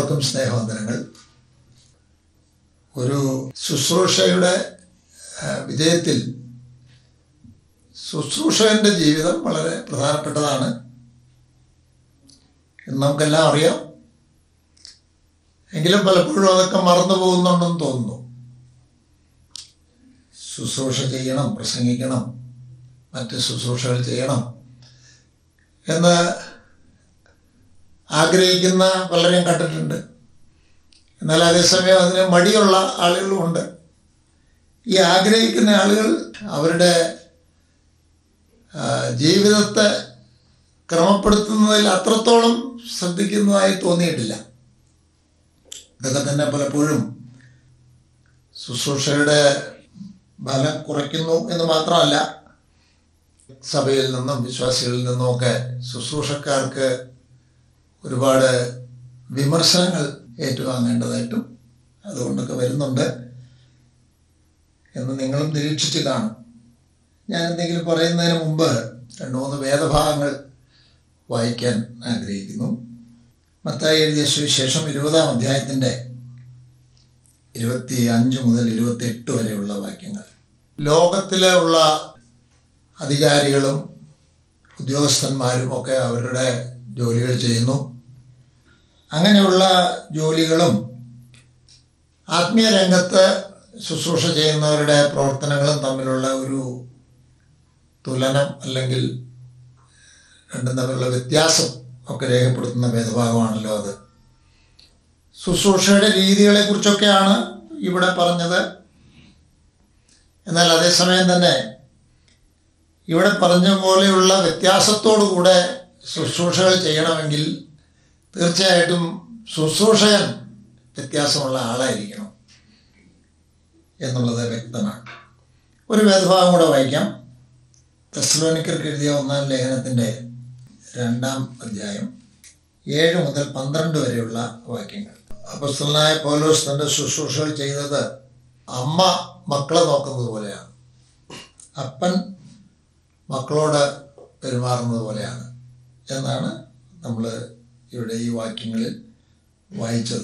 എല്ലാവർക്കും സ്നേഹവന്ദനങ്ങൾ ഒരു ശുശ്രൂഷയുടെ ആ, വിജയത്തിൽ ശുശ്രൂഷകന്റെ ജീവിതം വളരെ പ്രധാനപ്പെട്ടതാണ് എന്ന് നമുക്കെല്ലാം അറിയാം എങ്കിലും പലപ്പോഴും അതൊക്കെ മറന്നു പോകുന്നുണ്ടെന്ന് തോന്നുന്നു ശുശ്രൂഷ ചെയ്യണം പ്രസംഗിക്കണം മറ്റ് ശുശ്രൂഷകൾ ചെയ്യണം എന്ന് ആഗ്രഹിക്കുന്ന പലരെയും കണ്ടിട്ടുണ്ട് എന്നാൽ അതേസമയം അതിന് മടിയുള്ള ആളുകളുമുണ്ട് ഈ ആഗ്രഹിക്കുന്ന ആളുകൾ അവരുടെ ആ, ജീവിതത്തെ ക്രമപ്പെടുത്തുന്നതിൽ അത്രത്തോളം ശ്രദ്ധിക്കുന്നതായി തോന്നിയിട്ടില്ല ഇതൊക്കെ തന്നെ പലപ്പോഴും ശുശ്രൂഷയുടെ ഫലം കുറയ്ക്കുന്നു എന്ന് മാത്രമല്ല സഭയിൽ നിന്നും വിശ്വാസികളിൽ നിന്നുമൊക്കെ ശുശ്രൂഷക്കാർക്ക് ഒരുപാട് വിമർശനങ്ങൾ ഏറ്റുവാങ്ങേണ്ടതായിട്ടും അതുകൊണ്ടൊക്കെ വരുന്നുണ്ട് എന്ന് നിങ്ങളും നിരീക്ഷിച്ച് കാണും ഞാൻ എന്തെങ്കിലും പറയുന്നതിന് മുമ്പ് രണ്ട് മൂന്ന് വേദഭാഗങ്ങൾ വായിക്കാൻ ആഗ്രഹിക്കുന്നു മത്തായി എഴുതിയ സുവിശേഷം ഇരുപതാം അധ്യായത്തിൻ്റെ ഇരുപത്തി അഞ്ച് മുതൽ ഇരുപത്തി എട്ട് വരെയുള്ള വാക്യങ്ങൾ ലോകത്തിലെ ഉള്ള അധികാരികളും ഉദ്യോഗസ്ഥന്മാരും ഒക്കെ അവരുടെ ജോലികൾ ചെയ്യുന്നു അങ്ങനെയുള്ള ജോലികളും ആത്മീയ രംഗത്ത് ശുശ്രൂഷ ചെയ്യുന്നവരുടെ പ്രവർത്തനങ്ങളും തമ്മിലുള്ള ഒരു തുലനം അല്ലെങ്കിൽ രണ്ടും തമ്മിലുള്ള വ്യത്യാസം ഒക്കെ രേഖപ്പെടുത്തുന്ന ഭേദഭാഗമാണല്ലോ അത് ശുശ്രൂഷയുടെ രീതികളെക്കുറിച്ചൊക്കെയാണ് ഇവിടെ പറഞ്ഞത് എന്നാൽ അതേസമയം തന്നെ ഇവിടെ പറഞ്ഞ പോലെയുള്ള വ്യത്യാസത്തോടു കൂടെ ശുശ്രൂഷകൾ ചെയ്യണമെങ്കിൽ തീർച്ചയായിട്ടും ശുശ്രൂഷകൻ വ്യത്യാസമുള്ള ആളായിരിക്കണം എന്നുള്ളത് വ്യക്തമാണ് ഒരു വേദഭാഗം കൂടെ വായിക്കാം തെസ്ലോനിക്കർക്ക് എഴുതിയ ഒന്നാം ലേഖനത്തിൻ്റെ രണ്ടാം അധ്യായം ഏഴ് മുതൽ പന്ത്രണ്ട് വരെയുള്ള വാക്യങ്ങൾ അപ്പസ്തലനായ പൗലോസ് തൻ്റെ ശുശ്രൂഷകൾ ചെയ്തത് അമ്മ മക്കളെ നോക്കുന്നത് പോലെയാണ് അപ്പൻ മക്കളോട് പെരുമാറുന്നത് പോലെയാണ് എന്നാണ് നമ്മൾ ഇവിടെ ഈ വാക്യങ്ങളിൽ വായിച്ചത്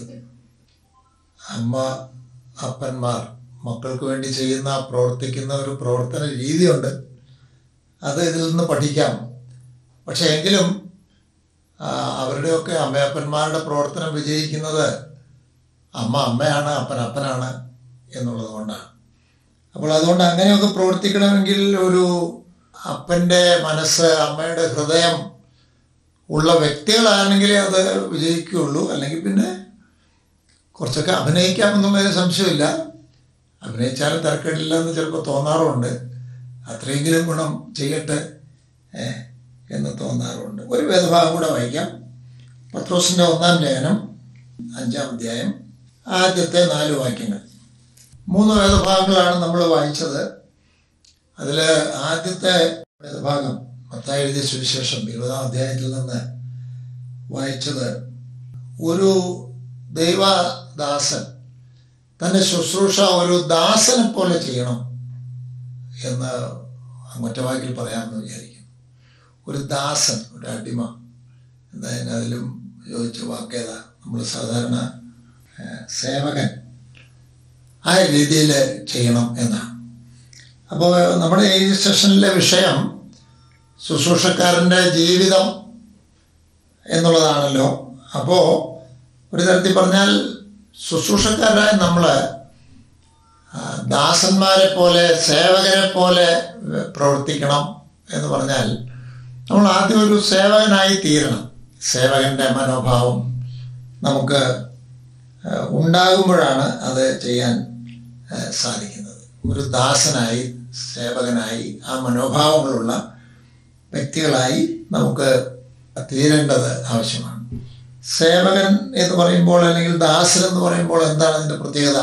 അമ്മ അപ്പന്മാർ മക്കൾക്ക് വേണ്ടി ചെയ്യുന്ന പ്രവർത്തിക്കുന്ന ഒരു പ്രവർത്തന രീതിയുണ്ട് അത് ഇതിൽ നിന്ന് പഠിക്കാം പക്ഷേ എങ്കിലും ആ, അവരുടെയൊക്കെ അമ്മയപ്പന്മാരുടെ പ്രവർത്തനം വിജയിക്കുന്നത് അമ്മ അമ്മയാണ് അപ്പൻ അപ്പനാണ് എന്നുള്ളത് കൊണ്ടാണ് അപ്പോൾ അതുകൊണ്ട് അങ്ങനെയൊക്കെ പ്രവർത്തിക്കണമെങ്കിൽ ഒരു അപ്പൻ്റെ മനസ്സ് അമ്മയുടെ ഹൃദയം ഉള്ള വ്യക്തികളാണെങ്കിലേ അത് വിജയിക്കുകയുള്ളൂ അല്ലെങ്കിൽ പിന്നെ കുറച്ചൊക്കെ അഭിനയിക്കാമെന്നുള്ളതിന് സംശയമില്ല അഭിനയിച്ചാലും തിരക്കേടില്ല എന്ന് ചിലപ്പോൾ തോന്നാറുണ്ട് അത്രയെങ്കിലും ഗുണം ചെയ്യട്ടെ ഏ, എന്ന് തോന്നാറുണ്ട് ഒരു വേദഭാഗം കൂടെ വായിക്കാം പത്രോസിൻ്റെ ഒന്നാം ലേഖനം അഞ്ചാം അധ്യായം ആദ്യത്തെ നാല് വാക്യങ്ങൾ മൂന്ന് വേദഭാഗങ്ങളാണ് നമ്മൾ വായിച്ചത് അതിൽ ആദ്യത്തെ വേദഭാഗം മത്തായി എഴുതിയ സുവിശേഷം ഇരുപതാം അധ്യായത്തിൽ നിന്ന് വായിച്ചത് ഒരു ദൈവദാസൻ തൻ്റെ ശുശ്രൂഷ ഒരു ദാസനെ പോലെ ചെയ്യണം എന്ന് ഒറ്റ വാക്കിൽ പറയാമെന്ന് വിചാരിക്കുന്നു ഒരു ദാസൻ ഒരു അടിമ എന്തായാലും അതിലും യോജിച്ച വാക്കേതാ നമ്മൾ സാധാരണ ഏഹ്, സേവകൻ ആ രീതിയിൽ ചെയ്യണം എന്നാണ് അപ്പോൾ നമ്മുടെ ഈ സെഷനിലെ വിഷയം ശുശ്രൂഷക്കാരൻ്റെ ജീവിതം എന്നുള്ളതാണല്ലോ അപ്പോൾ ഒരു തരത്തിൽ പറഞ്ഞാൽ ശുശ്രൂഷക്കാരായ നമ്മൾ ദാസന്മാരെ പോലെ സേവകരെ പോലെ പ്രവർത്തിക്കണം എന്ന് പറഞ്ഞാൽ നമ്മൾ ആദ്യം ഒരു സേവകനായി തീരണം സേവകൻ്റെ മനോഭാവം നമുക്ക് ആ, ഉണ്ടാകുമ്പോഴാണ് അത് ചെയ്യാൻ ആ, സാധിക്കുന്നത് ഒരു ദാസനായി സേവകനായി ആ മനോഭാവങ്ങളുള്ള വ്യക്തികളായി നമുക്ക് തീരേണ്ടത് ആവശ്യമാണ് സേവകൻ എന്ന് പറയുമ്പോൾ അല്ലെങ്കിൽ ദാസൻ എന്ന് പറയുമ്പോൾ എന്താണ് അതിൻ്റെ പ്രത്യേകത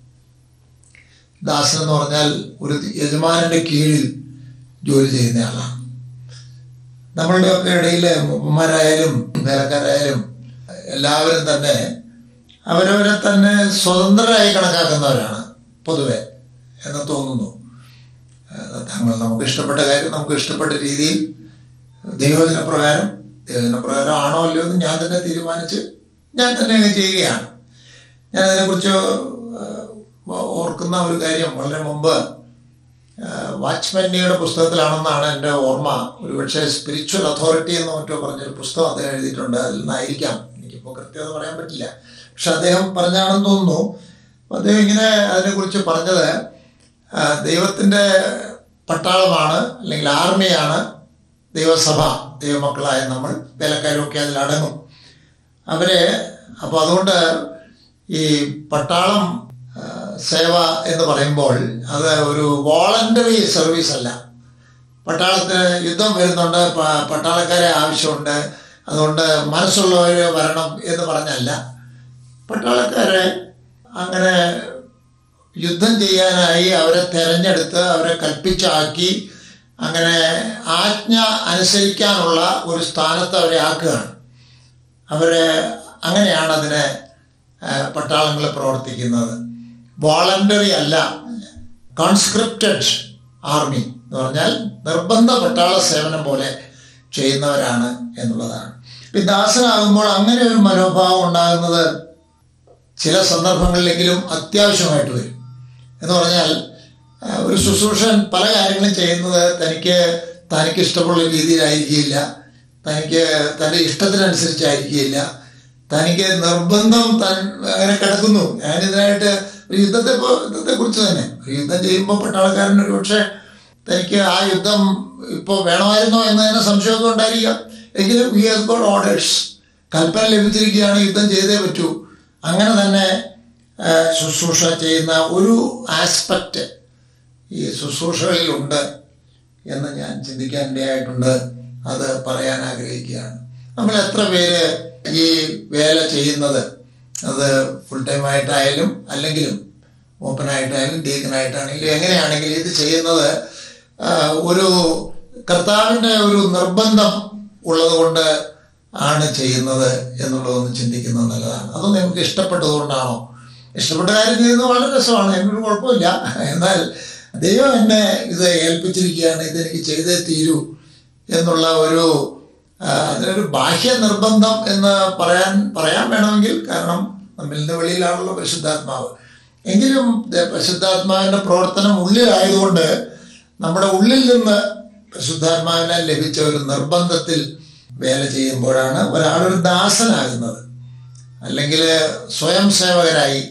ദാസൻ എന്ന് പറഞ്ഞാൽ ഒരു യജമാനന്റെ കീഴിൽ ജോലി ചെയ്യുന്ന ആളാണ് നമ്മളുടെയൊക്കെ ഇടയിൽ മുപ്പന്മാരായാലും വേലക്കാരായാലും എല്ലാവരും തന്നെ അവരവരെ തന്നെ സ്വതന്ത്രരായി കണക്കാക്കുന്നവരാണ് പൊതുവെ എന്ന് തോന്നുന്നു ഏഹ് തങ്ങൾ നമുക്ക് ഇഷ്ടപ്പെട്ട കാര്യം നമുക്ക് ഇഷ്ടപ്പെട്ട രീതിയിൽ ദൈവജന പ്രകാരം ദൈവജന പ്രകാരം ആണോ അല്ലയോ എന്ന് ഞാൻ തന്നെ തീരുമാനിച്ച് ഞാൻ തന്നെ അങ്ങ് ചെയ്യുകയാണ് ഞാൻ അതിനെക്കുറിച്ച് ഓർക്കുന്ന ഒരു കാര്യം വളരെ മുമ്പ് വാച്ച്മാനിയുടെ പുസ്തകത്തിലാണെന്നാണ് എൻ്റെ ഓർമ്മ ഒരുപക്ഷെ സ്പിരിച്വൽ അതോറിറ്റി എന്ന് മറ്റോ പറഞ്ഞൊരു പുസ്തകം അദ്ദേഹം എഴുതിയിട്ടുണ്ട് അതിൽ നിന്നായിരിക്കാം എനിക്കിപ്പോൾ കൃത്യത പറയാൻ പറ്റില്ല പക്ഷെ അദ്ദേഹം പറഞ്ഞാണെന്ന് തോന്നുന്നു അപ്പോൾ അദ്ദേഹം ഇങ്ങനെ അതിനെക്കുറിച്ച് പറഞ്ഞത് ആ, ദൈവത്തിൻ്റെ പട്ടാളമാണ് അല്ലെങ്കിൽ ആർമിയാണ് ദൈവസഭ ദൈവമക്കളായ നമ്മൾ വേലക്കാരൊക്കെ അതിലടങ്ങും അവരെ അപ്പോൾ അതുകൊണ്ട് ഈ പട്ടാളം ആ, സേവ എന്ന് പറയുമ്പോൾ അത് ഒരു വോളണ്ടറി സർവീസ് അല്ല പട്ടാളത്തിന് യുദ്ധം വരുന്നുണ്ട് പ- പട്ടാളക്കാരെ ആവശ്യമുണ്ട് അതുകൊണ്ട് മനസ്സുള്ളവർ വരണം എന്ന് പറഞ്ഞല്ല പട്ടാളക്കാരെ അങ്ങനെ യുദ്ധം ചെയ്യാനായി അവരെ തെരഞ്ഞെടുത്ത് അവരെ കൽപ്പിച്ചാക്കി അങ്ങനെ ആജ്ഞ അനുസരിക്കാനുള്ള ഒരു സ്ഥാനത്ത് അവരെ ആക്കുകയാണ് അവരെ അങ്ങനെയാണ് അതിനെ പട്ടാളങ്ങൾ പ്രവർത്തിക്കുന്നത് വോളണ്ടറി അല്ല കോൺസ്ക്രിപ്റ്റഡ് ആർമി എന്ന് പറഞ്ഞാൽ നിർബന്ധ പട്ടാള സേവനം പോലെ ചെയ്യുന്നവരാണ് എന്നുള്ളതാണ് ഇപ്പം ദാസനാകുമ്പോൾ അങ്ങനെ ഒരു മനോഭാവം ഉണ്ടാകുന്നത് ചില സന്ദർഭങ്ങളിലെങ്കിലും അത്യാവശ്യമായിട്ട് വരും എന്ന് പറഞ്ഞാൽ ആ, ഒരു ശുശ്രൂഷൻ പല കാര്യങ്ങളും ചെയ്യുന്നത് തനിക്ക് തനിക്ക് ഇഷ്ടമുള്ള രീതിയിലായിരിക്കില്ല തനിക്ക് തൻ്റെ ഇഷ്ടത്തിനനുസരിച്ചായിരിക്കില്ല തനിക്ക് നിർബന്ധം തൻ അങ്ങനെ കിടക്കുന്നു ഞാനിതിനായിട്ട് ഒരു യുദ്ധത്തെ പോ- യുദ്ധത്തെക്കുറിച്ച് തന്നെ ഒരു യുദ്ധം ചെയ്യുമ്പോൾ പട്ടാളക്കാരൻ ഒരു പക്ഷേ തനിക്ക് ആ യുദ്ധം ഇപ്പോൾ വേണമായിരുന്നോ എന്ന് തന്നെ സംശയമൊക്കെ ഉണ്ടായിരിക്കാം എങ്കിലും ഹി ഹാസ് ഗോട്ട് ഓർഡേഴ്സ് കൽപ്പന ലഭിച്ചിരിക്കുകയാണ് യുദ്ധം ചെയ്തേ പറ്റൂ അങ്ങനെ തന്നെ ആ, ശുശ്രൂഷ ചെയ്യുന്ന ഒരു ആസ്പെക്റ്റ് ഈ ശുശ്രൂഷകളിലുണ്ട് എന്ന് ഞാൻ ചിന്തിക്കാൻ ഇടയായിട്ടുണ്ട് അത് പറയാൻ ആഗ്രഹിക്കുകയാണ് നമ്മൾ എത്ര പേര് ഈ വേല ചെയ്യുന്നത് അത് ഫുൾ ടൈം ആയിട്ടായാലും അല്ലെങ്കിലും ഓപ്പണായിട്ടായാലും ഡീക്കനായിട്ടാണെങ്കിലും എങ്ങനെയാണെങ്കിലും ഇത് ചെയ്യുന്നത് ആ, ഒരു കർത്താവിൻ്റെ ഒരു നിർബന്ധം ഉള്ളത് കൊണ്ട് ആണ് ചെയ്യുന്നത് എന്നുള്ളതൊന്ന് ചിന്തിക്കുന്നത് നല്ലതാണ് അതൊന്നും നമുക്ക് ഇഷ്ടപ്പെട്ടതുകൊണ്ടാണോ ഇഷ്ടപ്പെട്ട കാര്യം ചെയ്യുന്നത് വളരെ രസമാണ് എനിക്കൊരു കുഴപ്പമില്ല എന്നാൽ ദൈവം എന്നെ ഇത് ഏൽപ്പിച്ചിരിക്കുകയാണ് ഇതെനിക്ക് ചെയ്തേ തീരൂ എന്നുള്ള ഒരു ആ, അതിനൊരു ബാഹ്യ നിർബന്ധം എന്ന് പറയാൻ പറയാൻ വേണമെങ്കിൽ കാരണം നമ്മിൽ നിന്ന് വെളിയിലാണല്ലോ പരിശുദ്ധാത്മാവ് എങ്കിലും ദ- പരിശുദ്ധാത്മാവിൻ്റെ പ്രവർത്തനം ഉള്ളിലായതുകൊണ്ട് നമ്മുടെ ഉള്ളിൽ നിന്ന് പരിശുദ്ധാത്മാവിനെ ലഭിച്ച ഒരു നിർബന്ധത്തിൽ വേല ചെയ്യുമ്പോഴാണ് ഒരാളൊരു ദാസനാകുന്നത് അല്ലെങ്കിൽ സ്വയം സേവകരായി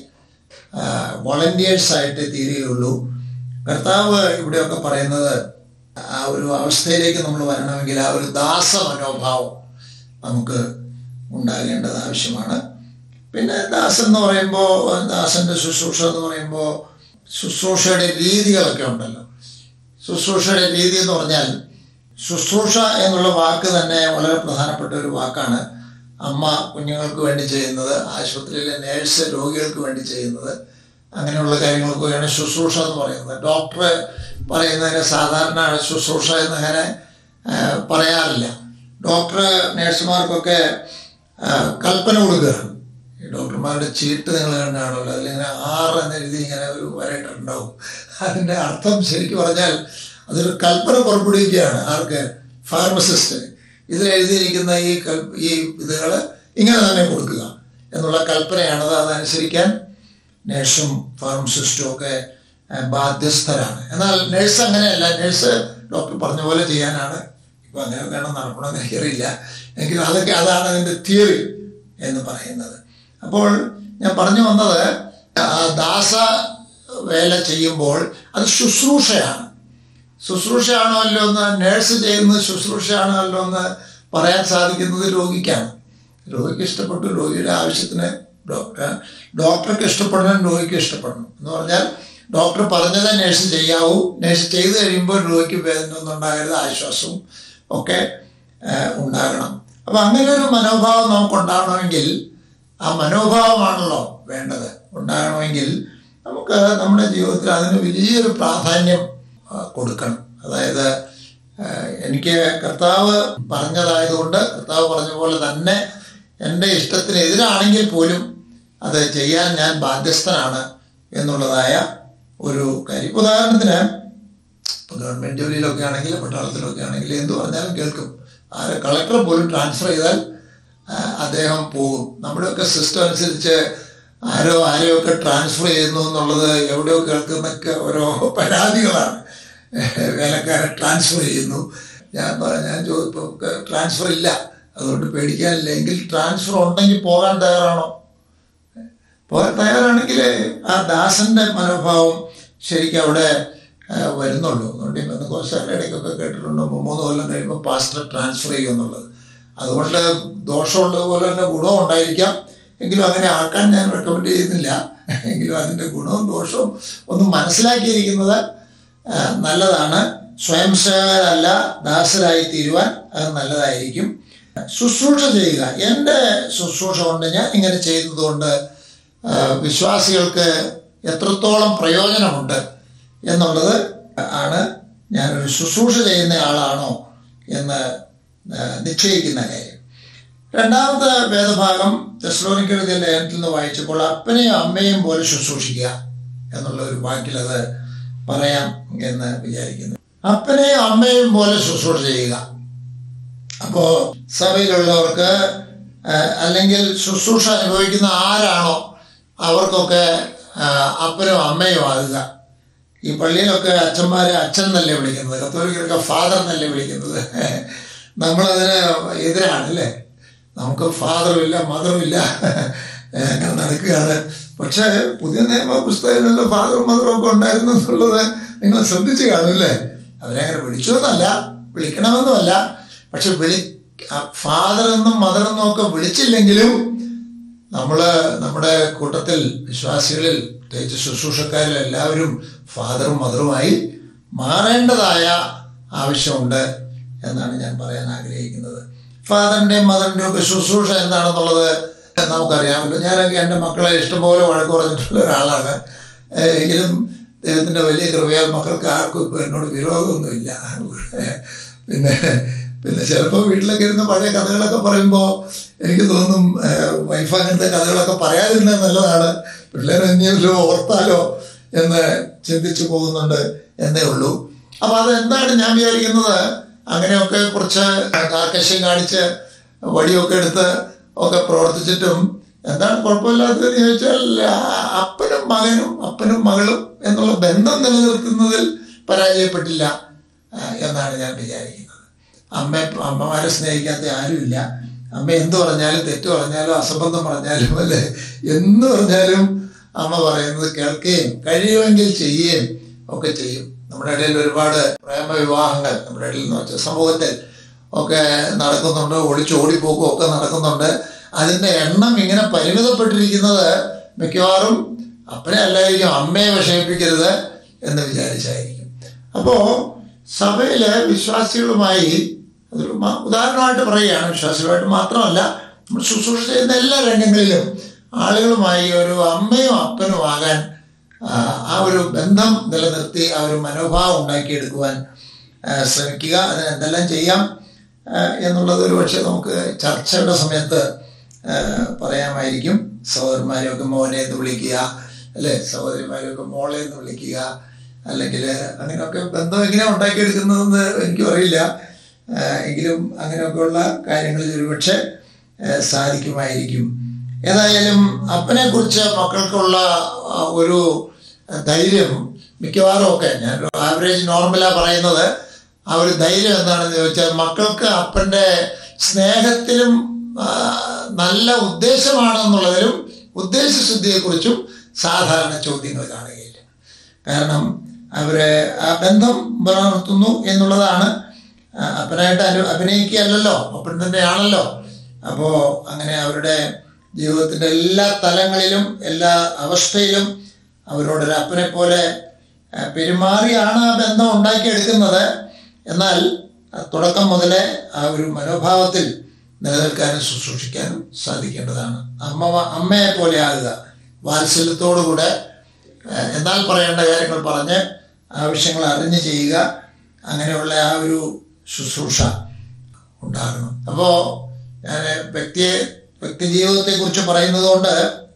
വോളണ്ടിയേഴ്സായിട്ട് തീരുകയുള്ളൂ കർത്താവ് ഇവിടെയൊക്കെ പറയുന്നത് ആ ഒരു അവസ്ഥയിലേക്ക് നമ്മൾ വരണമെങ്കിൽ ആ ഒരു ദാസ മനോഭാവം നമുക്ക് ഉണ്ടാകേണ്ടത് ആവശ്യമാണ് പിന്നെ ദാസൻ എന്ന് പറയുമ്പോൾ ദാസന്റെ ശുശ്രൂഷ എന്ന് പറയുമ്പോൾ ശുശ്രൂഷയുടെ രീതികളൊക്കെ ഉണ്ടല്ലോ ശുശ്രൂഷയുടെ രീതി എന്ന് പറഞ്ഞാൽ ശുശ്രൂഷ എന്നുള്ള വാക്ക് തന്നെ വളരെ പ്രധാനപ്പെട്ട ഒരു വാക്കാണ് അമ്മ കുഞ്ഞുങ്ങൾക്ക് വേണ്ടി ചെയ്യുന്നത് ആശുപത്രിയിലെ നേഴ്സ് രോഗികൾക്ക് വേണ്ടി ചെയ്യുന്നത് അങ്ങനെയുള്ള കാര്യങ്ങൾക്കൊക്കെയാണ് ശുശ്രൂഷ എന്ന് പറയുന്നത് ഡോക്ടർ പറയുന്നതിന് സാധാരണ ശുശ്രൂഷ എന്നങ്ങനെ ആ, പറയാറില്ല ഡോക്ടർ നേഴ്സുമാർക്കൊക്കെ ആ, കൽപ്പന കൊടുക്കുകയാണ് ഈ ഡോക്ടർമാരുടെ ചീട്ട് നിങ്ങൾ കണ്ടാണല്ലോ അതിലിങ്ങനെ ആറ് എന്ന് എഴുതി ഇങ്ങനെ ഒരു വരയിട്ടുണ്ടാവും അതിൻ്റെ അർത്ഥം ശരിക്കും പറഞ്ഞാൽ അതൊരു കൽപ്പന പുറപ്പെടുവിക്കുകയാണ് ആർക്ക് ഫാർമസിസ്റ്റ് ഇതിൽ എഴുതിയിരിക്കുന്ന ഈ കൽ ഈ ഇതുകൾ ഇങ്ങനെ തന്നെ കൊടുക്കുക എന്നുള്ള കൽപ്പനയാണത് അതനുസരിക്കാൻ നേഴ്സും ഫാർമസിസ്റ്റും ഒക്കെ ആ, ബാധ്യസ്ഥരാണ് എന്നാൽ നേഴ്സ് അങ്ങനെയല്ല നേഴ്സ് ഡോക്ടർ പറഞ്ഞ പോലെ ചെയ്യാനാണ് ഇപ്പം അങ്ങനെയൊക്കെയാണ് നടക്കണമെന്ന് എനിക്കറിയില്ല എങ്കിലും അതൊക്കെ അതാണ് അതിൻ്റെ തിയറി എന്ന് പറയുന്നത് അപ്പോൾ ഞാൻ പറഞ്ഞു വന്നത് ആ, ദാസ വേല ചെയ്യുമ്പോൾ അത് ശുശ്രൂഷയാണ് ശുശ്രൂഷയാണോ അല്ലോ എന്ന് നേഴ്സ് ചെയ്യുന്നത് ശുശ്രൂഷയാണോ അല്ലോ എന്ന് പറയാൻ സാധിക്കുന്നത് രോഗിക്കാണ് രോഗിക്ക് ഇഷ്ടപ്പെട്ടു രോഗിയുടെ ആവശ്യത്തിന് ഡോക്ടർ ഡോക്ടർക്ക് ഇഷ്ടപ്പെടണം രോഗിക്ക് ഇഷ്ടപ്പെടണം എന്ന് പറഞ്ഞാൽ ഡോക്ടർ പറഞ്ഞതേ നേഴ്സ് ചെയ്യാവൂ നേഴ്സ് ചെയ്ത് കഴിയുമ്പോൾ രോഗിക്ക് വേദന ഒന്നും ഉണ്ടാകരുത് ആശ്വാസവും ഒക്കെ ആ, ഉണ്ടാകണം അപ്പം അങ്ങനെ ഒരു മനോഭാവം നമുക്ക് ഉണ്ടാകണമെങ്കിൽ ആ മനോഭാവമാണല്ലോ വേണ്ടത് ഉണ്ടാകണമെങ്കിൽ നമുക്ക് നമ്മുടെ ജീവിതത്തിൽ അതിന് വലിയൊരു പ്രാധാന്യം ആ, കൊടുക്കണം അതായത് ആ, എനിക്ക് കർത്താവ് പറഞ്ഞതായതുകൊണ്ട് കർത്താവ് പറഞ്ഞ പോലെ തന്നെ എൻ്റെ ഇഷ്ടത്തിന് എതിരാണെങ്കിൽ പോലും അത് ചെയ്യാൻ ഞാൻ ബാധ്യസ്ഥനാണ് എന്നുള്ളതായ ഒരു കാര്യം ഉദാഹരണത്തിന് ഇപ്പോൾ ഗവൺമെൻറ് ജോലിയിലൊക്കെ ആണെങ്കിൽ പട്ടാളത്തിലൊക്കെ ആണെങ്കിൽ എന്ത് പറഞ്ഞാലും കേൾക്കും ആരെ കളക്ടർ പോലും ട്രാൻസ്ഫർ ചെയ്താൽ ആ, അദ്ദേഹം പോകും നമ്മുടെയൊക്കെ സിസ്റ്റം അനുസരിച്ച് ആരോ ആരെയൊക്കെ ട്രാൻസ്ഫർ ചെയ്യുന്നു എന്നുള്ളത് എവിടെയോ കേൾക്കുന്നൊക്കെ ഓരോ പരാതികളാണ് വേലക്കാരെ ട്രാൻസ്ഫർ ചെയ്യുന്നു ഞാൻ പറ- ഞാൻ ചോദിപ്പോൾ ട്രാൻസ്ഫർ ഇല്ല അതുകൊണ്ട് പേടിക്കാനില്ല എങ്കിൽ ട്രാൻസ്ഫർ ഉണ്ടെങ്കിൽ പോകാൻ തയ്യാറാണോ പോകാൻ തയ്യാറാണെങ്കിൽ ആ ദാസന്റെ മനോഭാവം ശരിക്കും അവിടെ ആ, വരുന്നുള്ളൂ അതുകൊണ്ട് ഈ ബന്ധുക്കോസാരുടെ ഇടയ്ക്കൊക്കെ കേട്ടിട്ടുണ്ട് മൂന്ന് കൊല്ലം കഴിയുമ്പോൾ പാസ്റ്റർ ട്രാൻസ്ഫർ ചെയ്യും എന്നുള്ളത് അതുകൊണ്ട് ദോഷമുള്ളതുപോലെ തന്നെ ഗുണവും ഉണ്ടായിരിക്കാം എങ്കിലും അങ്ങനെ ആക്കാൻ ഞാൻ റെക്കമെൻഡ് ചെയ്യുന്നില്ല എങ്കിലും അതിൻ്റെ ഗുണവും ദോഷവും ഒന്ന് മനസ്സിലാക്കിയിരിക്കുന്നത് ആ, നല്ലതാണ് സ്വയം സേവകരല്ല ദാസരായി തീരുവാൻ അത് നല്ലതായിരിക്കും ശുശ്രൂഷ ചെയ്യുക എൻ്റെ ശുശ്രൂഷ കൊണ്ട് ഞാൻ ഇങ്ങനെ ചെയ്യുന്നതുകൊണ്ട് ആ, വിശ്വാസികൾക്ക് എത്രത്തോളം പ്രയോജനമുണ്ട് എന്നുള്ളത് ആണ് ഞാനൊരു ശുശ്രൂഷ ചെയ്യുന്ന ആളാണോ എന്ന് ആ, നിശ്ചയിക്കുന്ന കാര്യം രണ്ടാമത്തെ വേദഭാഗം തെസ്ലോനിക്കെഴുതിയ ലേഖനത്തിൽ നിന്ന് വായിച്ചപ്പോൾ അപ്പനെയും അമ്മയും പോലെ ശുശ്രൂഷിക്കുക എന്നുള്ള ഒരു വാക്കിൽ അത് പറയാം എന്ന് വിചാരിക്കുന്നു അപ്പനെയും അമ്മയും പോലെ ശുശ്രൂഷ ചെയ്യുക അപ്പോ സഭയിലുള്ളവർക്ക് ആ, അല്ലെങ്കിൽ ശുശ്രൂഷ അനുഭവിക്കുന്ന ആരാണോ അവർക്കൊക്കെ ആ, അപ്പനും അമ്മയും ആകുക ഈ പള്ളിയിലൊക്കെ അച്ഛന്മാരെ അച്ഛൻ എന്നല്ലേ വിളിക്കുന്നത് കത്തോലിക്കലൊക്കെ ഫാദർ എന്നല്ലേ വിളിക്കുന്നത് നമ്മളതിന് എതിരാണ് അല്ലേ നമുക്ക് ഫാദറും ഇല്ല മദറും ഇല്ല അങ്ങനെ നടക്കുകയാണ് പക്ഷേ പുതിയ നിയമ പുസ്തകങ്ങളിൽ ഫാദറും മദറും ഒക്കെ ഉണ്ടായിരുന്നു എന്നുള്ളത് നിങ്ങൾ ശ്രദ്ധിച്ചു കാണുമല്ലേ അവരങ്ങനെ വിളിച്ചു എന്നല്ല വിളിക്കണമെന്നുമല്ല പക്ഷെ വിളി ഫാദർ എന്നും മദർ എന്നും ഒക്കെ വിളിച്ചില്ലെങ്കിലും നമ്മൾ നമ്മുടെ കൂട്ടത്തിൽ വിശ്വാസികളിൽ പ്രത്യേകിച്ച് ശുശ്രൂഷക്കാരിൽ എല്ലാവരും ഫാദറും മദറുമായി മാറേണ്ടതായ ആവശ്യമുണ്ട് എന്നാണ് ഞാൻ പറയാൻ ആഗ്രഹിക്കുന്നത് ഫാദറിൻ്റെയും മദറിൻ്റെയും ഒക്കെ ശുശ്രൂഷ എന്താണെന്നുള്ളത് നമുക്കറിയാമല്ലോ ഞാനൊക്കെ എൻ്റെ മക്കളെ ഇഷ്ടംപോലെ വഴക്ക് പറഞ്ഞിട്ടുള്ള ഒരാളാണ് ഏഹ് എങ്കിലും ദൈവത്തിൻ്റെ വലിയ കൃപയാൽ മക്കൾക്ക് ആർക്കും ഇപ്പോൾ എന്നോട് വിരോധമൊന്നുമില്ല പിന്നെ പിന്നെ ചിലപ്പോൾ വീട്ടിലൊക്കെ ഇരുന്ന് പഴയ കഥകളൊക്കെ പറയുമ്പോൾ എനിക്ക് തോന്നും വൈഫ് അങ്ങനത്തെ കഥകളൊക്കെ പറയാതിരുന്നത് നല്ലതാണ് പിള്ളേർ എന്തെങ്കിലും ഓർത്താലോ എന്ന് ചിന്തിച്ചു പോകുന്നുണ്ട് എന്നേ ഉള്ളൂ അപ്പൊ അതെന്താണ് ഞാൻ വിചാരിക്കുന്നത് അങ്ങനെയൊക്കെ കുറച്ച് കാർക്കശ്യം കാണിച്ച് വടിയൊക്കെ എടുത്ത് ഒക്കെ പ്രവർത്തിച്ചിട്ടും എന്താണ് കുഴപ്പമില്ലാത്തതെന്ന് ചോദിച്ചാൽ ആ, അപ്പനും മകനും അപ്പനും മകളും എന്നുള്ള ബന്ധം നിലനിർത്തുന്നതിൽ പരാജയപ്പെട്ടില്ല ആ, എന്നാണ് ഞാൻ വിചാരിക്കുന്നത് അമ്മ അമ്മമാരെ സ്നേഹിക്കാത്ത ആരുമില്ല അമ്മ എന്ത് പറഞ്ഞാലും തെറ്റ് പറഞ്ഞാലും അസംബന്ധം പറഞ്ഞാലും അല്ലേ എന്ത് പറഞ്ഞാലും അമ്മ പറയുന്നത് കേൾക്കുകയും കഴിയുമെങ്കിൽ ചെയ്യുകയും ഒക്കെ ചെയ്യും നമ്മുടെ ഇടയിൽ ഒരുപാട് പ്രേമവിവാഹങ്ങൾ നമ്മുടെ ഇടയിൽ എന്ന് വെച്ചാൽ സമൂഹത്തിൽ ഒക്കെ നടക്കുന്നുണ്ട് ഒളിച്ചോടിപ്പോക്കും ഒക്കെ നടക്കുന്നുണ്ട് അതിൻ്റെ എണ്ണം ഇങ്ങനെ പരിമിതപ്പെട്ടിരിക്കുന്നത് മിക്കവാറും അപ്പനെ അല്ലായിരിക്കും അമ്മയെ വിഷമിപ്പിക്കരുത് എന്ന് വിചാരിച്ചായിരിക്കും അപ്പോൾ സഭയിലെ വിശ്വാസികളുമായി അതൊരു മ- ഉദാഹരണമായിട്ട് പറയുകയാണ് വിശ്വാസികളുമായിട്ട് മാത്രമല്ല നമ്മൾ ശുശ്രൂഷ ചെയ്യുന്ന എല്ലാ രംഗങ്ങളിലും ആളുകളുമായി ഒരു അമ്മയും അപ്പനും ആകാൻ ആ, ആ ഒരു ബന്ധം നിലനിർത്തി ആ ഒരു മനോഭാവം ഉണ്ടാക്കിയെടുക്കുവാൻ ആ, ശ്രമിക്കുക അതിന് എന്തെല്ലാം ചെയ്യാം ആ, എന്നുള്ളത് ഒരു പക്ഷേ നമുക്ക് ചർച്ചയുടെ സമയത്ത് ആ, പറയാമായിരിക്കും സഹോദരന്മാരെയൊക്കെ മോനെ എന്ന് വിളിക്കുക അല്ലേ സഹോദരിമാരെയൊക്കെ മോളെ എന്ന് വിളിക്കുക അല്ലെങ്കിൽ അങ്ങനെയൊക്കെ ബന്ധം എങ്ങനെ ഉണ്ടാക്കിയെടുക്കുന്നതെന്ന് എനിക്കും അറിയില്ല ആ, എങ്കിലും അങ്ങനെയൊക്കെയുള്ള കാര്യങ്ങളിൽ ഒരുപക്ഷെ ആ, സാധിക്കുമായിരിക്കും ഏതായാലും അപ്പനെ കുറിച്ച് മക്കൾക്കുള്ള ആ, ഒരു ധൈര്യം മിക്കവാറും ഒക്കെ ഞാൻ ആവറേജ് നോർമലാ പറയുന്നത് ആ ഒരു ധൈര്യം എന്താണെന്ന് ചോദിച്ചാൽ മക്കൾക്ക് അപ്പൻ്റെ സ്നേഹത്തിലും ആ, നല്ല ഉദ്ദേശമാണെന്നുള്ളതിലും ഉദ്ദേശശുദ്ധിയെക്കുറിച്ചും സാധാരണ ചോദ്യങ്ങൾ കാണുകയില്ല കാരണം അവരെ ആ ബന്ധം പുലർത്തുന്നു എന്നുള്ളതാണ് ആ, അപ്പനായിട്ട് അനു അഭിനയിക്കുകയല്ലല്ലോ അപ്പൻ തന്നെയാണല്ലോ അപ്പോൾ അങ്ങനെ അവരുടെ ജീവിതത്തിൻ്റെ എല്ലാ തലങ്ങളിലും എല്ലാ അവസ്ഥയിലും അവരോടൊരു അപ്പനെ പോലെ ആ, പെരുമാറിയാണ് ആ ബന്ധം ഉണ്ടാക്കിയെടുക്കുന്നത് എന്നാൽ ആ തുടക്കം മുതലേ ആ ഒരു മനോഭാവത്തിൽ നിലനിൽക്കാനും ശുശ്രൂഷിക്കാനും സാധിക്കേണ്ടതാണ് അമ്മ അമ്മയെ പോലെ ആകുക വാത്സല്യത്തോടുകൂടെ ആ, എന്നാൽ പറയേണ്ട കാര്യങ്ങൾ പറഞ്ഞ് ആവശ്യങ്ങൾ അറിഞ്ഞ് ചെയ്യുക അങ്ങനെയുള്ള ആ ഒരു ശുശ്രൂഷ ഉണ്ടാകണം അപ്പോൾ ഞാൻ വ്യക്തിയെ വ്യക്തി ജീവിതത്തെക്കുറിച്ച് പറയുന്നത് കൊണ്ട്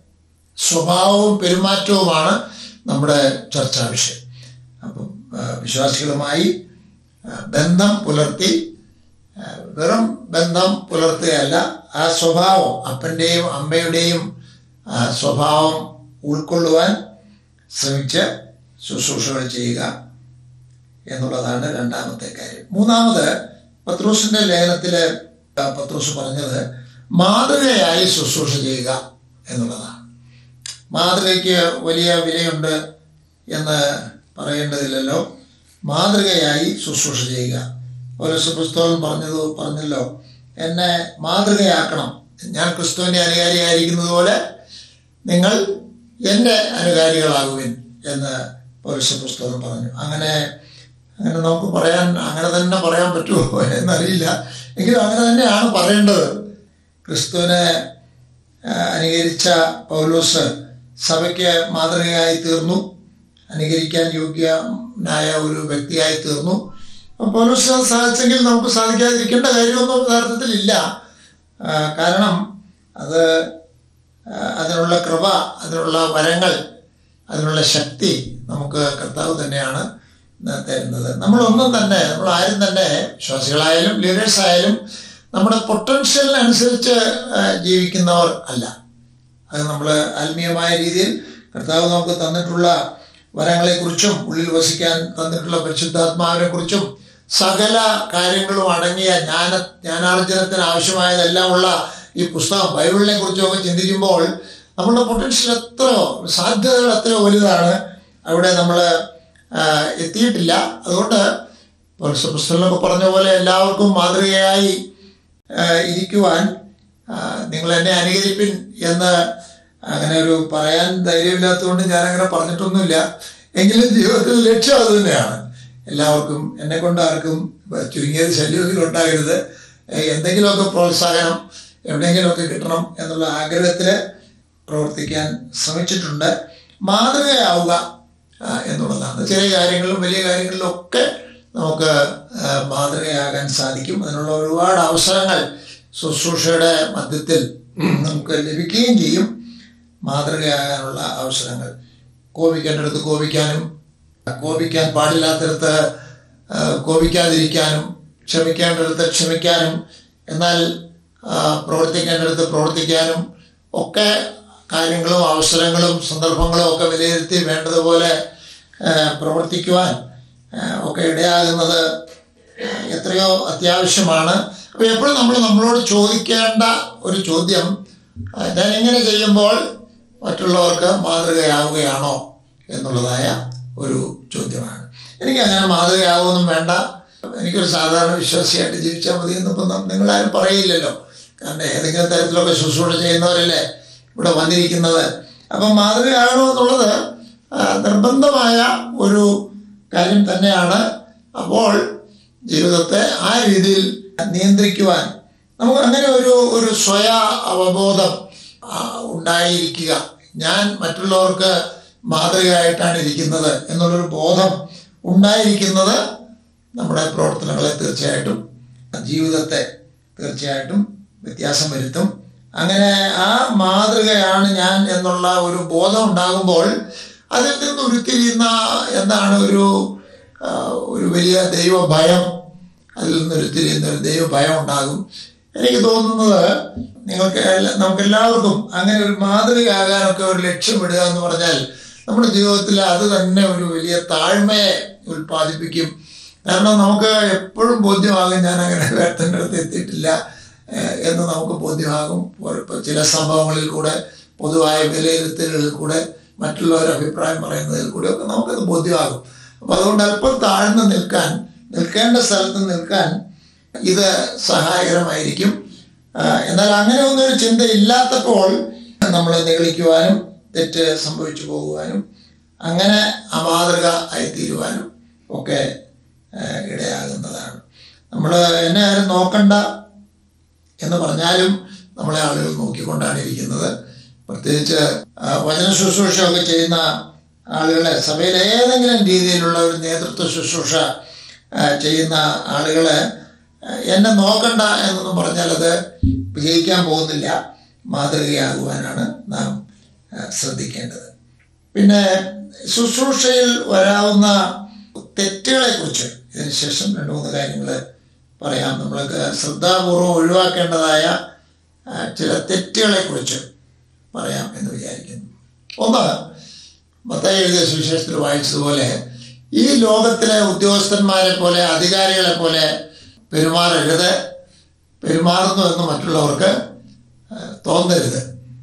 സ്വഭാവവും പെരുമാറ്റവുമാണ് നമ്മുടെ ചർച്ചാ വിഷയം അപ്പം ആ, വിശ്വാസികളുമായി ആ, ബന്ധം പുലർത്തി ആ, വെറും ബന്ധം പുലർത്തുകയല്ല ആ സ്വഭാവം അപ്പൻ്റെയും അമ്മയുടെയും ആ, സ്വഭാവം ഉൾക്കൊള്ളുവാൻ ശ്രമിച്ച് ശുശ്രൂഷകൾ ചെയ്യുക എന്നുള്ളതാണ് രണ്ടാമത്തെ കാര്യം മൂന്നാമത് പത്രോസിന്റെ ലേഖനത്തില് പത്രോസ് പറഞ്ഞത് മാതൃകയായി ശുശ്രൂഷ ചെയ്യുക എന്നുള്ളതാണ് മാതൃകയ്ക്ക് വലിയ വിലയുണ്ട് എന്ന് പറയേണ്ടതില്ലല്ലോ മാതൃകയായി ശുശ്രൂഷ ചെയ്യുക പൗലോസ് പുസ്തകം പറഞ്ഞത് പറഞ്ഞല്ലോ എന്നെ മാതൃകയാക്കണം ഞാൻ ക്രിസ്തുവിൻ്റെ അനുകാരിയായിരിക്കുന്നത് പോലെ നിങ്ങൾ എൻ്റെ അനുകാരികളാകുവിൻ എന്ന് പൗലോസ് പുസ്തകം പറഞ്ഞു അങ്ങനെ അങ്ങനെ നമുക്ക് പറയാൻ അങ്ങനെ തന്നെ പറയാൻ പറ്റുമോ എന്നറിയില്ല എങ്കിലും അങ്ങനെ തന്നെയാണ് പറയേണ്ടത് ക്രിസ്തുവിനെ ആ, അനുകരിച്ച പൗലോസ് സഭയ്ക്ക് മാതൃകയായി തീർന്നു അനുകരിക്കാൻ യോഗ്യനായ ഒരു വ്യക്തിയായി തീർന്നു അപ്പോൾ പൗലോസ് അത് സാധിച്ചെങ്കിൽ നമുക്ക് സാധിക്കാതിരിക്കേണ്ട കാര്യമൊന്നും യഥാർത്ഥത്തിലില്ല ആ, കാരണം അത് ആ, അതിനുള്ള കൃപ അതിനുള്ള വരങ്ങൾ അതിനുള്ള ശക്തി നമുക്ക് കർത്താവ് തന്നെയാണ് തരുന്നത് നമ്മളൊന്നും തന്നെ നമ്മൾ ആരും തന്നെ വിശ്വാസികളായാലും ലീഡേഴ്സ് ആയാലും നമ്മുടെ പൊട്ടൻഷ്യലിനനുസരിച്ച് ആ, ജീവിക്കുന്നവർ അല്ല അത് നമ്മൾ ആത്മീയമായ രീതിയിൽ കർത്താവ് നമുക്ക് തന്നിട്ടുള്ള വരങ്ങളെക്കുറിച്ചും ഉള്ളിൽ വസിക്കാൻ തന്നിട്ടുള്ള പരിശുദ്ധാത്മാവിനെ കുറിച്ചും സകല കാര്യങ്ങളും അടങ്ങിയ ജ്ഞാന ജ്ഞാനാർജനത്തിന് ആവശ്യമായതെല്ലാം ഉള്ള ഈ പുസ്തകം ബൈബിളിനെ കുറിച്ചൊക്കെ ചിന്തിക്കുമ്പോൾ നമ്മളുടെ പൊട്ടൻഷ്യൽ എത്രയോ സാധ്യതകൾ എത്രയോ വലുതാണ് അവിടെ നമ്മൾ എത്തിയിട്ടില്ല അതുകൊണ്ട് പുസ്തകമൊക്കെ പറഞ്ഞ പോലെ എല്ലാവർക്കും മാതൃകയായി ആ, ഇരിക്കുവാൻ ആ, നിങ്ങൾ എന്നെ അനുകരിപ്പിൻ എന്ന് അങ്ങനെ ഒരു പറയാൻ ധൈര്യമില്ലാത്തതുകൊണ്ട് ഞാനങ്ങനെ പറഞ്ഞിട്ടൊന്നുമില്ല എങ്കിലും ജീവിതത്തിൽ ലക്ഷ്യം അത് തന്നെയാണ് എല്ലാവർക്കും എന്നെ കൊണ്ട് ആർക്കും ചുരുങ്ങിയത് ശല്യമെങ്കിലും ഉണ്ടാകരുത് ഏ, എന്തെങ്കിലുമൊക്കെ പ്രോത്സാഹനം എവിടെയെങ്കിലുമൊക്കെ കിട്ടണം എന്നുള്ള ആഗ്രഹത്തിൽ പ്രവർത്തിക്കാൻ ശ്രമിച്ചിട്ടുണ്ട് മാതൃകയാവുക ആ, എന്നുള്ളതാണ് ചെറിയ കാര്യങ്ങളിലും വലിയ കാര്യങ്ങളിലും ഒക്കെ നമുക്ക് ആ, മാതൃകയാകാൻ സാധിക്കും അതിനുള്ള ഒരുപാട് അവസരങ്ങൾ ശുശ്രൂഷയുടെ മധ്യത്തിൽ നമുക്ക് ലഭിക്കുകയും ചെയ്യും മാതൃകയാകാനുള്ള അവസരങ്ങൾ കോപിക്കേണ്ടടുത്ത് കോപിക്കാനും കോപിക്കാൻ പാടില്ലാത്തടത്ത് ആ, കോപിക്കാതിരിക്കാനും ക്ഷമിക്കേണ്ടടുത്ത് ക്ഷമിക്കാനും എന്നാൽ ആ, പ്രവർത്തിക്കേണ്ടടുത്ത് പ്രവർത്തിക്കാനും ഒക്കെ കാര്യങ്ങളും അവസരങ്ങളും സന്ദർഭങ്ങളും ഒക്കെ വിലയിരുത്തി വേണ്ടതുപോലെ ആ, പ്രവർത്തിക്കുവാൻ ആ, ഒക്കെ ഇടയാകുന്നത് എത്രയോ അത്യാവശ്യമാണ് അപ്പോൾ എപ്പോഴും നമ്മൾ നമ്മളോട് ചോദിക്കേണ്ട ഒരു ചോദ്യം ആ, ഞാൻ ഇങ്ങനെ ചെയ്യുമ്പോൾ മറ്റുള്ളവർക്ക് മാതൃകയാവുകയാണോ എന്നുള്ളതായ ഒരു ചോദ്യമാണ് എനിക്ക് അങ്ങനെ മാതൃകയാവുമൊന്നും വേണ്ട എനിക്കൊരു സാധാരണ വിശ്വാസിയായിട്ട് ജീവിച്ചാൽ മതി എന്നിപ്പം നം- നിങ്ങളാരും പറയില്ലല്ലോ കാരണം ഏതെങ്കിലും തരത്തിലൊക്കെ ശുശ്രൂഷ ചെയ്യുന്നവരല്ലേ ഇവിടെ വന്നിരിക്കുന്നത് അപ്പം മാതൃകയാകണമെന്നുള്ളത് ആ, നിർബന്ധമായ ഒരു കാര്യം തന്നെയാണ് അപ്പോൾ ജീവിതത്തെ ആ രീതിയിൽ നിയന്ത്രിക്കുവാൻ നമുക്ക് അങ്ങനെ ഒരു ഒരു സ്വയ അവബോധം ആ, ഉണ്ടായിരിക്കുക ഞാൻ മറ്റുള്ളവർക്ക് മാതൃകയായിട്ടാണ് ഇരിക്കുന്നത് എന്നുള്ളൊരു ബോധം ഉണ്ടായിരിക്കുന്നത് നമ്മുടെ പ്രവർത്തനങ്ങളെ തീർച്ചയായിട്ടും ജീവിതത്തെ തീർച്ചയായിട്ടും വ്യത്യാസം വരുത്തും അങ്ങനെ ആ മാതൃകയാണ് ഞാൻ എന്നുള്ള ഒരു ബോധം ഉണ്ടാകുമ്പോൾ അതിൽ നിന്ന് ഉരുത്തിരിയുന്ന എന്താണ് ഒരു ആ, ഒരു വലിയ ദൈവഭയം അതിൽ നിന്ന് ഉരുത്തിരിയുന്ന ഒരു ദൈവഭയം ഉണ്ടാകും എനിക്ക് തോന്നുന്നത് നിങ്ങൾക്ക് എല്ലാ- നമുക്ക് എല്ലാവർക്കും അങ്ങനെ ഒരു മാതൃകയാകാനൊക്കെ ഒരു ലക്ഷ്യമിടുക എന്ന് പറഞ്ഞാൽ നമ്മുടെ ജീവിതത്തിൽ അത് തന്നെ ഒരു വലിയ താഴ്മയെ ഉൽപ്പാദിപ്പിക്കും കാരണം നമുക്ക് എപ്പോഴും ബോധ്യമാകും ഞാൻ അങ്ങനെ വേർത്തൻ്റെ അടുത്ത് എത്തിയിട്ടില്ല ഏഹ് എന്ന് നമുക്ക് ബോധ്യമാകും ഇപ്പോൾ ചില സംഭവങ്ങളിൽ കൂടെ പൊതുവായ വിലയിരുത്തലുകളിൽ കൂടെ മറ്റുള്ളവർ അഭിപ്രായം പറയുന്നതിൽ കൂടെ ഒക്കെ നമുക്കത് ബോധ്യമാകും അപ്പോൾ അതുകൊണ്ട് അല്പം താഴ്ന്നു നിൽക്കാൻ നിൽക്കേണ്ട സ്ഥലത്ത് നിൽക്കാൻ ഇത് സഹായകരമായിരിക്കും ആ, എന്നാൽ അങ്ങനെ ഒന്നും ഒരു ചിന്ത ഇല്ലാത്തപ്പോൾ നമ്മൾ നിഗളിക്കുവാനും തെറ്റ് സംഭവിച്ചു പോകുവാനും അങ്ങനെ അമാതൃക ആയിത്തീരുവാനും ഒക്കെ ആ, ഇടയാകുന്നതാണ് നമ്മൾ എന്നെ ആരും നോക്കണ്ട എന്ന് പറഞ്ഞാലും നമ്മളെ ആളുകൾ നോക്കിക്കൊണ്ടാണ് ഇരിക്കുന്നത് പ്രത്യേകിച്ച് ആ, വചന ശുശ്രൂഷയൊക്കെ ചെയ്യുന്ന ആളുകളെ സഭയിൽ ഏതെങ്കിലും രീതിയിലുള്ള ഒരു നേതൃത്വ ശുശ്രൂഷ ആ, ചെയ്യുന്ന ആളുകളെ ആ, എന്നെ നോക്കണ്ട എന്നൊന്നും പറഞ്ഞാൽ അത് വിജയിക്കാൻ പോകുന്നില്ല മാതൃകയാകുവാനാണ് നാം ആ, ശ്രദ്ധിക്കേണ്ടത് പിന്നെ ശുശ്രൂഷയിൽ വരാവുന്ന തെറ്റുകളെ കുറിച്ച് ഇതിന് ശേഷം രണ്ട് മൂന്ന് കാര്യങ്ങൾ പറയാം നമ്മൾക്ക് ശ്രദ്ധാപൂർവം ഒഴിവാക്കേണ്ടതായ ആ, ചില തെറ്റുകളെക്കുറിച്ച് പറയാം എന്ന് വിചാരിക്കുന്നു ഒന്ന് മത്തായി എഴുതിയ സുവിശേഷത്തിൽ വായിച്ചതുപോലെ ഈ ലോകത്തിലെ ഉദ്യോഗസ്ഥന്മാരെ പോലെ അധികാരികളെ പോലെ പെരുമാറരുത് പെരുമാറുന്നു എന്ന് മറ്റുള്ളവർക്ക് ആ, തോന്നരുത്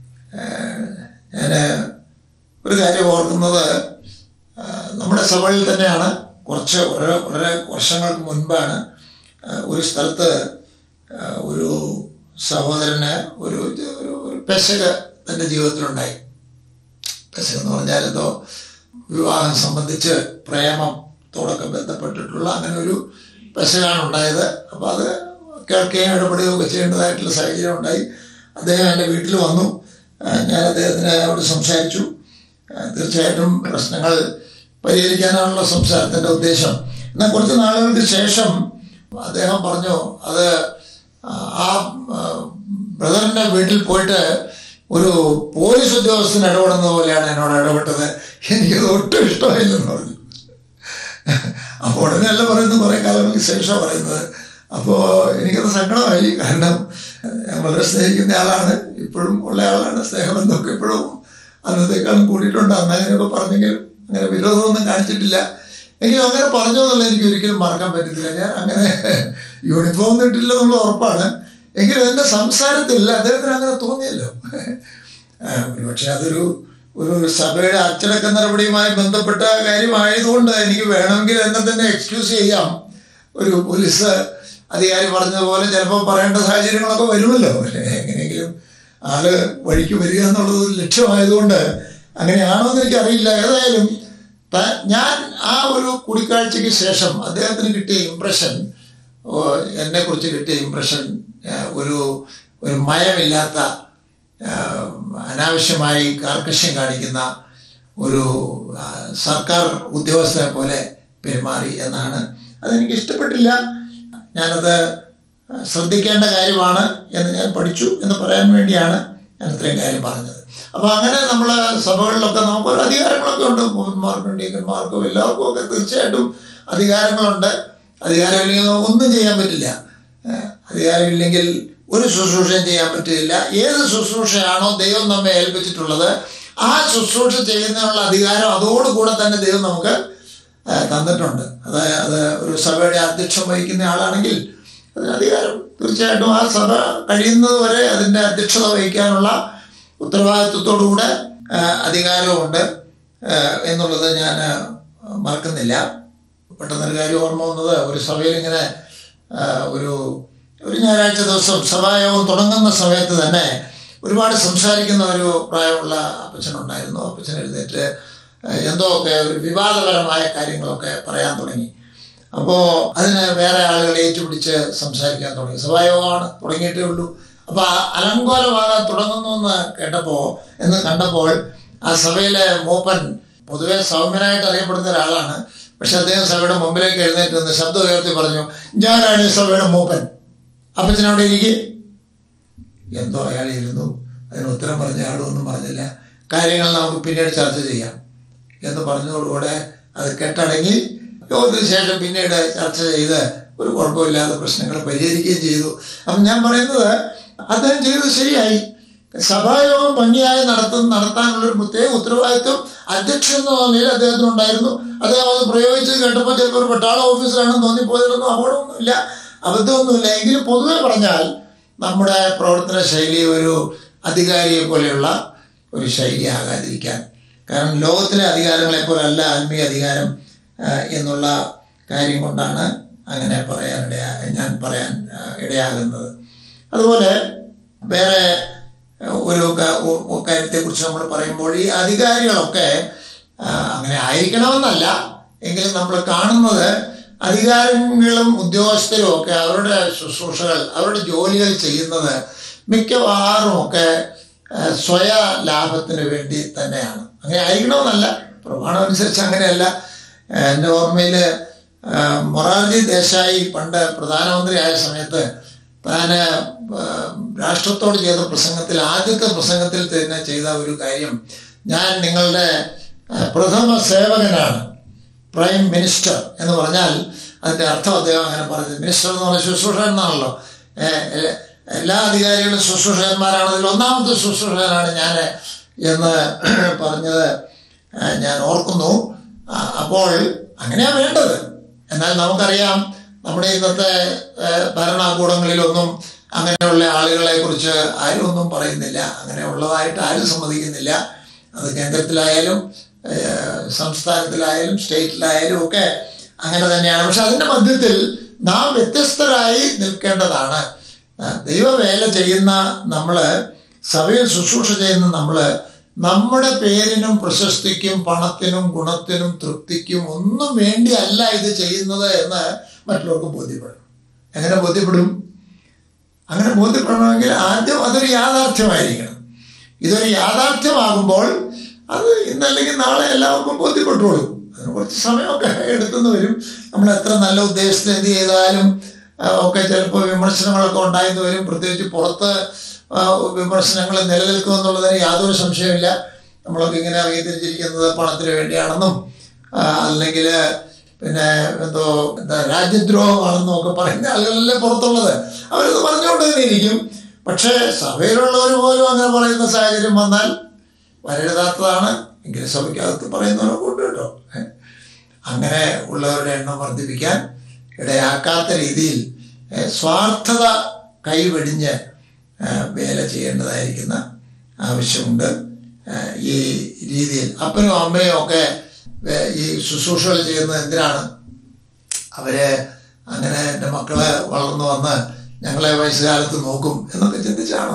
ഞാൻ ഒരു കാര്യം ഓർക്കുന്നത് ആ, നമ്മുടെ സഭയിൽ തന്നെയാണ് കുറച്ച് വളരെ വളരെ വർഷങ്ങൾക്ക് മുൻപാണ് ആ, ഒരു സ്ഥലത്ത് ആ, ഒരു സഹോദരന് ഒരു ഒരു ഒരു പെശക് തൻ്റെ ജീവിതത്തിലുണ്ടായി പെശക് എന്ന് പറഞ്ഞാൽ എന്തോ വിവാഹം സംബന്ധിച്ച് പ്രേമത്തോടൊക്കെ ബന്ധപ്പെട്ടിട്ടുള്ള അങ്ങനെ ഒരു പെശകാണ് ഉണ്ടായത് അപ്പോൾ അത് കേൾക്കുകയും ഇടപെടുകയും ഒക്കെ ചെയ്യേണ്ടതായിട്ടുള്ള സാഹചര്യം ഉണ്ടായി അദ്ദേഹം എൻ്റെ വീട്ടിൽ വന്നു ആ, ഞാൻ അദ്ദേഹത്തിന് അവിടെ സംസാരിച്ചു ആ, തീർച്ചയായിട്ടും പ്രശ്നങ്ങൾ പരിഹരിക്കാനാണല്ലോ സംസാരത്തിൻ്റെ ഉദ്ദേശം എന്നാൽ കുറച്ച് നാളുകൾക്ക് ശേഷം അദ്ദേഹം പറഞ്ഞു അത് ആ ബ്രദറിൻ്റെ വീട്ടിൽ പോയിട്ട് ഒരു പോലീസ് ഉദ്യോഗസ്ഥൻ ഇടപെടുന്ന പോലെയാണ് എന്നോട് ഇടപെട്ടത് എനിക്കത് ഒട്ടും ഇഷ്ടമായില്ലെന്ന് പറഞ്ഞു അപ്പോൾ ഉടനെയല്ല പറയുന്നത് കുറേ കാലങ്ങൾക്ക് ശേഷം പറയുന്നത് അപ്പോൾ എനിക്കത് സങ്കടമായി കാരണം ഞാൻ വളരെ സ്നേഹിക്കുന്ന ആളാണ് ഇപ്പോഴും ഉള്ള ആളാണ് സ്നേഹബന്ധമൊക്കെ ഇപ്പോഴും അന്നത്തേക്കാളും കൂടിയിട്ടുണ്ട് അന്ന് അങ്ങനെയൊക്കെ പറഞ്ഞെങ്കിലും അങ്ങനെ വിരോധമൊന്നും കാണിച്ചിട്ടില്ല എങ്കിലും അങ്ങനെ പറഞ്ഞു എന്നുള്ളത് എനിക്ക് ഒരിക്കലും മറക്കാൻ പറ്റത്തില്ല ഞാൻ അങ്ങനെ യൂണിഫോം ഒന്നും ഇട്ടില്ല എന്നുള്ള ഉറപ്പാണ് എങ്കിലും എൻ്റെ സംസാരത്തിൽ അദ്ദേഹത്തിന് അങ്ങനെ തോന്നിയല്ലോ ആ, ഒരുപക്ഷെ അതൊരു ഒരു സഭയുടെ അച്ചടക്ക നടപടിയുമായി ബന്ധപ്പെട്ട കാര്യമായതുകൊണ്ട് എനിക്ക് വേണമെങ്കിൽ എന്നെ തന്നെ എക്സ്ക്യൂസ് ചെയ്യാം ഒരു പോലീസ് അധികാരി പറഞ്ഞതുപോലെ ചിലപ്പോൾ പറയേണ്ട സാഹചര്യങ്ങളൊക്കെ വരുമല്ലോ എങ്ങനെയെങ്കിലും ആള് വഴിക്ക് വരിക എന്നുള്ളത് ഒരു ലക്ഷ്യമായതുകൊണ്ട് അങ്ങനെയാണോ എന്ന് എനിക്കറിയില്ല ഏതായാലും ത- ഞാൻ ആ ഒരു കൂടിക്കാഴ്ചയ്ക്ക് ശേഷം അദ്ദേഹത്തിന് കിട്ടിയ ഇമ്പ്രഷൻ എന്നെ കുറിച്ച് കിട്ടിയ ഇമ്പ്രഷൻ ഒരു ഒരു മയമില്ലാത്ത ആ, അനാവശ്യമായി കാർക്കശ്യം കാണിക്കുന്ന ഒരു ആ, സർക്കാർ ഉദ്യോഗസ്ഥനെ പോലെ പെരുമാറി എന്നാണ് അതെനിക്ക് ഇഷ്ടപ്പെട്ടില്ല ഞാനത് ശ്രദ്ധിക്കേണ്ട കാര്യമാണ് എന്ന് ഞാൻ പഠിച്ചു എന്ന് പറയാൻ വേണ്ടിയാണ് ഞാൻ ഇത്രയും കാര്യം പറഞ്ഞത് അപ്പോൾ അങ്ങനെ നമ്മൾ സഭകളിലൊക്കെ നമുക്ക് ഓരോ അധികാരങ്ങളൊക്കെ ഉണ്ട് മൂപ്പന്മാർക്കും ഡീക്കന്മാർക്കും എല്ലാവർക്കും ഒക്കെ തീർച്ചയായിട്ടും അധികാരങ്ങളുണ്ട് അധികാരമില്ലെങ്കിൽ നമുക്ക് ഒന്നും ചെയ്യാൻ പറ്റില്ല ഏഹ് അധികാരമില്ലെങ്കിൽ ഒരു ശുശ്രൂഷയും ചെയ്യാൻ പറ്റില്ല ഏത് ശുശ്രൂഷയാണോ ദൈവം നമ്മെ ഏൽപ്പിച്ചിട്ടുള്ളത് ആ ശുശ്രൂഷ ചെയ്യുന്നതിനുള്ള അധികാരം അതോടുകൂടെ തന്നെ ദൈവം നമുക്ക് ഏഹ് തന്നിട്ടുണ്ട് അത് അത് ഒരു സഭയുടെ അധ്യക്ഷം വഹിക്കുന്ന ആളാണെങ്കിൽ അതിന് അധികാരം തീർച്ചയായിട്ടും ആ സഭ കഴിയുന്നത് വരെ അതിൻ്റെ അധ്യക്ഷത വഹിക്കാനുള്ള ഉത്തരവാദിത്വത്തോടുകൂടെ ഏഹ് അധികാരമുണ്ട് ഏഹ് എന്നുള്ളത് ഞാൻ മറക്കുന്നില്ല പെട്ടെന്നൊരു കാര്യം ഓർമ്മ വന്നത് ഒരു സഭയിൽ ഇങ്ങനെ ഏഹ് ഒരു ഒരു ഞായറാഴ്ച ദിവസം സഭായോഗം തുടങ്ങുന്ന സമയത്ത് തന്നെ ഒരുപാട് സംസാരിക്കുന്ന ഒരു പ്രായമുള്ള അപ്പച്ചനുണ്ടായിരുന്നു അപ്പച്ചൻ എഴുന്നേറ്റ് ഏഹ് എന്തോ ഒക്കെ ഒരു വിവാദപരമായ കാര്യങ്ങളൊക്കെ പറയാൻ തുടങ്ങി അപ്പോൾ അതിന് വേറെ ആളുകൾ ഏറ്റുപിടിച്ച് സംസാരിക്കാൻ തുടങ്ങി സഭായോഗമാണ് തുടങ്ങിയിട്ടേ ഉള്ളൂ അപ്പോൾ ആ അലങ്കോലമാകാൻ തുടങ്ങുന്നു എന്ന് കേട്ടപ്പോൾ എന്ന് കണ്ടപ്പോൾ ആ സഭയിലെ മൂപ്പൻ പൊതുവെ സൗമ്യനായിട്ട് അറിയപ്പെടുന്ന ഒരാളാണ് പക്ഷെ അദ്ദേഹം സഭയുടെ മുമ്പിലേക്ക് എഴുന്നേറ്റ് നിന്ന് ശബ്ദം ഉയർത്തി പറഞ്ഞു ഞാനാണ് ഈ സഭയുടെ മൂപ്പൻ അപ്പച്ചൻ അവിടെ ഇരിക്കെ എന്തോ അയാൾ ഇരുന്നു അതിന് ഉത്തരം പറഞ്ഞ ആളൊന്നും പറഞ്ഞില്ല കാര്യങ്ങൾ നമുക്ക് പിന്നീട് ചർച്ച ചെയ്യാം എന്ന് പറഞ്ഞതോടുകൂടെ അത് കെട്ടടങ്ങി യോഗത്തിന് ശേഷം പിന്നീട് ചർച്ച ചെയ്ത് ഒരു കുഴപ്പമില്ലാതെ പ്രശ്നങ്ങൾ പരിഹരിക്കുകയും ചെയ്തു അപ്പം ഞാൻ പറയുന്നത് അദ്ദേഹം ചെയ്തത് ശരിയായി സഭായോഗം ഭംഗിയായി നടത്തുന്ന നടത്താനുള്ള ഒരു പ്രത്യേക ഉത്തരവാദിത്വം അധ്യക്ഷൻ എന്ന നിലയിൽ അദ്ദേഹത്തിനുണ്ടായിരുന്നു അദ്ദേഹം അത് പ്രയോഗിച്ചത് കേട്ടപ്പോൾ ചിലപ്പോൾ ഒരു പട്ടാള ഓഫീസറാണെന്ന് തോന്നിപ്പോയതിലൊന്നും അപകടമൊന്നുമില്ല അബദ്ധമൊന്നുമില്ല എങ്കിലും പൊതുവെ പറഞ്ഞാൽ നമ്മുടെ പ്രവർത്തന ശൈലി ഒരു അധികാരിയെ പോലെയുള്ള ഒരു ശൈലി ആകാതിരിക്കാൻ കാരണം ലോകത്തിലെ അധികാരങ്ങളെ പോലല്ല ആത്മീയ അധികാരം ആ, എന്നുള്ള കാര്യം കൊണ്ടാണ് അങ്ങനെ പറയാനിടയാ ഞാൻ പറയാൻ ആ, ഇടയാകുന്നത് അതുപോലെ വേറെ ഒരു ക- ഒ- ഒ- കാര്യത്തെക്കുറിച്ച് നമ്മൾ പറയുമ്പോൾ ഈ അധികാരികളൊക്കെ ആ, അങ്ങനെ ആയിരിക്കണമെന്നല്ല എങ്കിലും നമ്മൾ കാണുന്നത് അധികാരികളും ഉദ്യോഗസ്ഥരും ഒക്കെ അവരുടെ ശുശ്രൂഷകൾ അവരുടെ ജോലികൾ ചെയ്യുന്നത് മിക്കവാറും ഒക്കെ ആ, സ്വയ ലാഭത്തിന് വേണ്ടി തന്നെയാണ് അങ്ങനെ ആയിരിക്കണമെന്നല്ല പ്രമാണം അനുസരിച്ച് അങ്ങനെയല്ല ആ, എൻ്റെ ഓർമ്മയിൽ മൊറാർജി ദേശായി പണ്ട് പ്രധാനമന്ത്രി ആയ സമയത്ത് താൻ രാഷ്ട്രത്തോട് ചെയ്ത പ്രസംഗത്തിൽ ആദ്യത്തെ പ്രസംഗത്തിൽ തന്നെ ചെയ്ത ഒരു കാര്യം ഞാൻ നിങ്ങളുടെ ആ, പ്രഥമ സേവകനാണ് പ്രൈം മിനിസ്റ്റർ എന്ന് പറഞ്ഞാൽ അതിൻ്റെ അർത്ഥം അദ്ദേഹം അങ്ങനെ പറഞ്ഞത് മിനിസ്റ്റർ എന്ന് പറഞ്ഞ ശുശ്രൂഷകൻ എന്നാണല്ലോ ഏ, എ- എല്ലാ അധികാരികളും ശുശ്രൂഷകന്മാരാണ് അതിൽ ഒന്നാമത്തെ ശുശ്രൂഷകനാണ് ഞാൻ എന്ന് പറഞ്ഞത് ആ, ഞാൻ ഓർക്കുന്നു ആ, അപ്പോൾ അങ്ങനെയാണ് വേണ്ടത് എന്നാൽ നമുക്കറിയാം നമ്മുടെ ഇന്നത്തെ ആ, ഭരണകൂടങ്ങളിലൊന്നും അങ്ങനെയുള്ള ആളുകളെ കുറിച്ച് ആരും ഒന്നും പറയുന്നില്ല അങ്ങനെ ഉള്ളതായിട്ട് ആരും സമ്മതിക്കുന്നില്ല അത് കേന്ദ്രത്തിലായാലും ആ, സംസ്ഥാനത്തിലായാലും സ്റ്റേറ്റിലായാലും ഒക്കെ അങ്ങനെ തന്നെയാണ് പക്ഷെ അതിൻ്റെ മധ്യത്തിൽ നാം വ്യത്യസ്തരായി നിൽക്കേണ്ടതാണ് ആ, ദൈവവേല ചെയ്യുന്ന നമ്മൾ സഭയിൽ ശുശ്രൂഷ ചെയ്യുന്ന നമ്മൾ നമ്മുടെ പേരിനും പ്രശസ്തിക്കും പണത്തിനും ഗുണത്തിനും തൃപ്തിക്കും ഒന്നും വേണ്ടിയല്ല ഇത് ചെയ്യുന്നത് എന്ന് മറ്റുള്ളവർക്ക് ബോധ്യപ്പെടും എങ്ങനെ ബോധ്യപ്പെടും അങ്ങനെ ബോധ്യപ്പെടണമെങ്കിൽ ആദ്യം അതൊരു യാഥാർത്ഥ്യമായിരിക്കണം ഇതൊരു യാഥാർത്ഥ്യമാകുമ്പോൾ അത് ഇന്നല്ലെങ്കിൽ നാളെ എല്ലാവർക്കും ബോധ്യപ്പെട്ടോളും അതിന് കുറച്ച് സമയമൊക്കെ എടുത്തെന്ന് വരും നമ്മൾ എത്ര നല്ല ഉദ്ദേശത്തിന് എന്ത് ചെയ്താലും ആ, ഒക്കെ ചിലപ്പോൾ വിമർശനങ്ങളൊക്കെ ഉണ്ടായെന്ന് വരും പ്രത്യേകിച്ച് പുറത്ത് ആ, വിമർശനങ്ങൾ നിലനിൽക്കുമെന്നുള്ളതിന് യാതൊരു സംശയമില്ല നമ്മളൊക്കെ ഇങ്ങനെ അറിയത്തിരിക്കുന്നത് പണത്തിന് വേണ്ടിയാണെന്നും ആ, അല്ലെങ്കിൽ പിന്നെ എന്തോ എന്താ രാജ്യദ്രോഹമാണെന്നും ഒക്കെ പറയുന്ന ആളുകളല്ലേ പുറത്തുള്ളത് അവരത് പറഞ്ഞുകൊണ്ട് തന്നെ ഇരിക്കും പക്ഷേ സഭയിലുള്ളവർ പോലും അങ്ങനെ പറയുന്ന സാഹചര്യം വന്നാൽ വരരുതാത്തതാണ് എങ്കിലും സഭയ്ക്കകത്ത് പറയുന്നവരൊക്കെ ഉണ്ട് കേട്ടോ ഏ? അങ്ങനെ ഉള്ളവരുടെ എണ്ണം വർദ്ധിപ്പിക്കാൻ ഇടയാക്കാത്ത രീതിയിൽ ഏ, സ്വാർത്ഥത കൈവെടിഞ്ഞ് ഏ, വേല ചെയ്യേണ്ടതായിരിക്കുന്ന ആവശ്യമുണ്ട് ഏ, ഈ രീതിയിൽ അപ്പനും അമ്മയും ഒക്കെ ഏ, ഈ ശുശ്രൂഷകൾ ചെയ്യുന്നത് എന്തിനാണ് അവര് അങ്ങനെ എൻ്റെ മക്കളെ വളർന്നു വന്ന് ഞങ്ങളെ വയസ്സുകാലത്ത് നോക്കും എന്നൊക്കെ ചിന്തിച്ചാണോ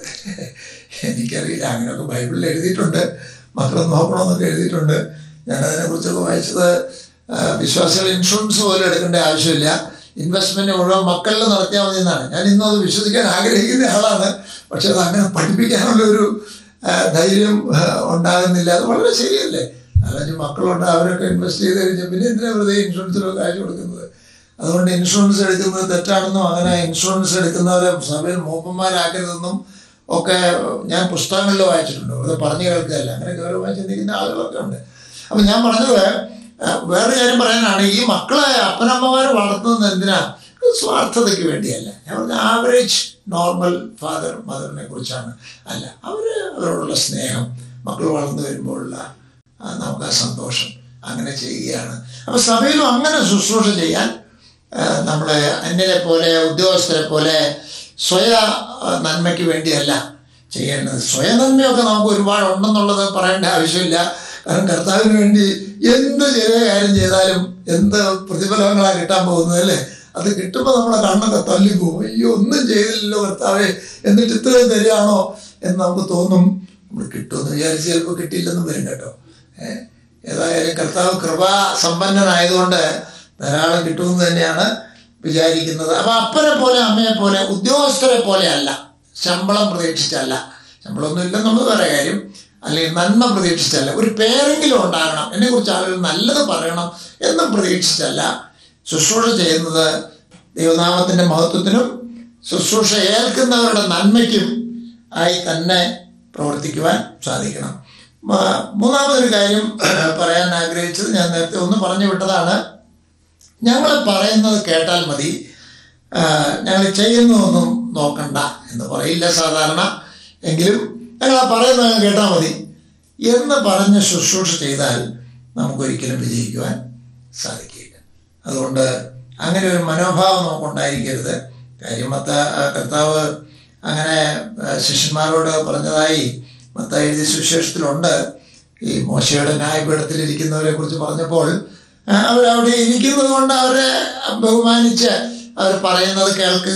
എനിക്കറിയില്ല അങ്ങനെയൊക്കെ ബൈബിളിൽ എഴുതിയിട്ടുണ്ട് മക്കളെ നോക്കണമെന്നൊക്കെ എഴുതിയിട്ടുണ്ട് ഞാൻ അതിനെക്കുറിച്ചൊക്കെ വായിച്ചത് ആ, വിശ്വാസികൾ ഇൻഷുറൻസ് പോലും എടുക്കേണ്ട ആവശ്യമില്ല ഇൻവെസ്റ്റ്മെന്റ് മുഴുവൻ മക്കളിൽ നടത്തിയാൽ മതി എന്നാണ് ഞാൻ ഇന്നും അത് വിശ്വസിക്കാൻ ആഗ്രഹിക്കുന്ന ആളാണ് പക്ഷെ അത് അങ്ങനെ പഠിപ്പിക്കാനുള്ള ഒരു ആ, ധൈര്യം ആ, ഉണ്ടാകുന്നില്ല അത് വളരെ ശരിയല്ലേ നാലഞ്ച് മക്കളുണ്ട് അവരൊക്കെ ഇൻവെസ്റ്റ് ചെയ്ത് കഴിഞ്ഞാൽ പിന്നെ എന്തിനാ വെറുതെ ഇൻഷുറൻസിനൊക്കെ കാശ് കൊടുക്കുന്നത് അതുകൊണ്ട് ഇൻഷുറൻസ് എടുക്കുന്നത് തെറ്റാണെന്നും അങ്ങനെ ഇൻഷുറൻസ് എടുക്കുന്നവരെ സഭയിൽ മൂപ്പന്മാരാക്കരുതെന്നും ഒക്കെ ഞാൻ പുസ്തകങ്ങളിൽ വായിച്ചിട്ടുണ്ട് വെറുതെ പറഞ്ഞു കേൾക്കുകയല്ല അങ്ങനെ ഗൗരവമായി ചിന്തിക്കുന്ന ആളുകളൊക്കെ ഉണ്ട് അപ്പം ഞാൻ പറഞ്ഞത് ആ, വേറൊരു കാര്യം പറയാനാണ് ഈ മക്കളെ അപ്പനമ്മമാരെ വളർത്തുന്നത് എന്തിനാ ഇത് സ്വാർത്ഥതയ്ക്ക് വേണ്ടിയല്ല ഞാൻ പറഞ്ഞ ആവറേജ് നോർമൽ ഫാദർ മദറിനെ കുറിച്ചാണ് അല്ല അവർ അവരോടുള്ള സ്നേഹം മക്കൾ വളർന്നു വരുമ്പോഴുള്ള ആ, നമുക്ക് ആ സന്തോഷം അങ്ങനെ ചെയ്യുകയാണ് അപ്പോൾ സഭയിലും അങ്ങനെ ശുശ്രൂഷ ചെയ്യാൻ ആ, നമ്മളെ അന്യരെ പോലെ ഉദ്യോഗസ്ഥരെ പോലെ സ്വയ ആ, നന്മയ്ക്ക് വേണ്ടിയല്ല ചെയ്യേണ്ടത് സ്വയ നന്മയൊക്കെ നമുക്ക് ഒരുപാട് ഉണ്ടെന്നുള്ളത് പറയേണ്ട ആവശ്യമില്ല കാരണം കർത്താവിന് വേണ്ടി എന്ത് ചെറിയ കാര്യം ചെയ്താലും എന്ത് പ്രതിഫലങ്ങളാണ് കിട്ടാൻ പോകുന്നത് അല്ലേ അത് കിട്ടുമ്പോൾ നമ്മളെ കണ്ണൊക്കെ തള്ളിപ്പോകും അയ്യോ ഒന്നും ചെയ്തില്ലല്ലോ കർത്താവേ എന്നിട്ട് ഇത്രയും തരികയാണോ എന്ന് നമുക്ക് തോന്നും നമ്മൾ കിട്ടുമെന്ന് വിചാരിച്ച് ചിലപ്പോൾ കിട്ടിയില്ലെന്നും വരും കേട്ടോ ഏഹ് ഏതായാലും കർത്താവ് കൃപാ സമ്പന്നനായതുകൊണ്ട് ധാരാളം കിട്ടുമെന്ന് തന്നെയാണ് വിചാരിക്കുന്നത് അപ്പൊ അപ്പനെ പോലെ അമ്മയെ പോലെ ഉദ്യോഗസ്ഥരെ പോലെ അല്ല ശമ്പളം പ്രതീക്ഷിച്ചല്ല ശമ്പളമൊന്നും ഇല്ലെന്നുള്ളത് വേറെ കാര്യം അല്ലെങ്കിൽ നന്മ പ്രതീക്ഷിച്ചല്ല ഒരു പേരെങ്കിലും ഉണ്ടാകണം എന്നെ കുറിച്ച് ആളുകൾ നല്ലത് പറയണം എന്നും പ്രതീക്ഷിച്ചല്ല ശുശ്രൂഷ ചെയ്യുന്നത് ദൈവനാമത്തിന്റെ മഹത്വത്തിനും ശുശ്രൂഷ ഏൽക്കുന്നവരുടെ നന്മയ്ക്കും ആയി തന്നെ പ്രവർത്തിക്കുവാൻ സാധിക്കണം മ- മൂന്നാമതൊരു കാര്യം പറയാൻ ആഗ്രഹിച്ചത് ഞാൻ നേരത്തെ ഒന്ന് പറഞ്ഞു വിട്ടതാണ് ഞങ്ങൾ പറയുന്നത് കേട്ടാൽ മതി ഞങ്ങൾ ചെയ്യുന്നതൊന്നും നോക്കണ്ട എന്ന് പറയില്ല സാധാരണ എങ്കിലും ഞങ്ങൾ ആ പറയുന്നത് കേട്ടാൽ മതി എന്ന് പറഞ്ഞ് ശുശ്രൂഷ ചെയ്താൽ നമുക്കൊരിക്കലും വിജയിക്കുവാൻ സാധിക്കില്ല അതുകൊണ്ട് അങ്ങനെ ഒരു മനോഭാവം നമുക്കുണ്ടായിരിക്കരുത് കാര്യം മത്ത ആ കർത്താവ് അങ്ങനെ ആ, ശിഷ്യന്മാരോട് പറഞ്ഞതായി മത്ത എഴുതിയ സുവിശേഷത്തിലുണ്ട് ഈ മോശയുടെ ന്യായപീഠത്തിൽ ഇരിക്കുന്നവരെ കുറിച്ച് പറഞ്ഞപ്പോൾ ആ, അവരവിടെ ഇരിക്കുന്നത് കൊണ്ട് അവരെ ബഹുമാനിച്ച് അവർ പറയുന്നത് കേൾക്കുക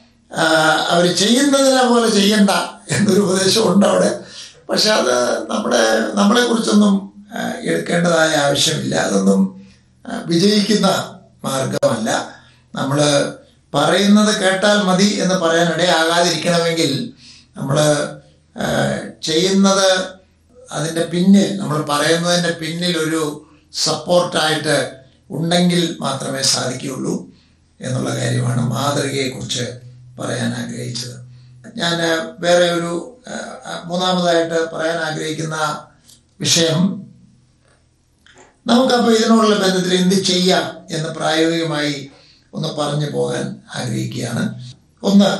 അവർ ചെയ്യുന്നതിനെ പോലെ ചെയ്യണ്ട എന്നൊരു ഉപദേശമുണ്ട് അവിടെ പക്ഷെ അത് നമ്മുടെ നമ്മളെ കുറിച്ചൊന്നും എടുക്കേണ്ടതായ ആവശ്യമില്ല അതൊന്നും ആ, വിജയിക്കുന്ന മാർഗമല്ല നമ്മൾ പറയുന്നത് കേട്ടാൽ മതി എന്ന് പറയാൻ ഇടയാകാതിരിക്കണമെങ്കിൽ നമ്മൾ ചെയ്യുന്നത് അതിൻ്റെ പിന്നിൽ നമ്മൾ പറയുന്നതിൻ്റെ പിന്നിൽ ഒരു സപ്പോർട്ടായിട്ട് ഉണ്ടെങ്കിൽ മാത്രമേ സാധിക്കുകയുള്ളൂ എന്നുള്ള കാര്യമാണ് മാതൃകയെക്കുറിച്ച് പറയാൻ ആഗ്രഹിച്ചത് ഞാൻ വേറെ ഒരു ആ, മൂന്നാമതായിട്ട് പറയാൻ ആഗ്രഹിക്കുന്ന വിഷയം നമുക്കപ്പോൾ ഇതിനോടുള്ള ബന്ധത്തിൽ എന്ത് ചെയ്യാം എന്ന് പ്രായോഗികമായി ഒന്ന് പറഞ്ഞു പോകാൻ ആഗ്രഹിക്കുകയാണ് ഒന്ന്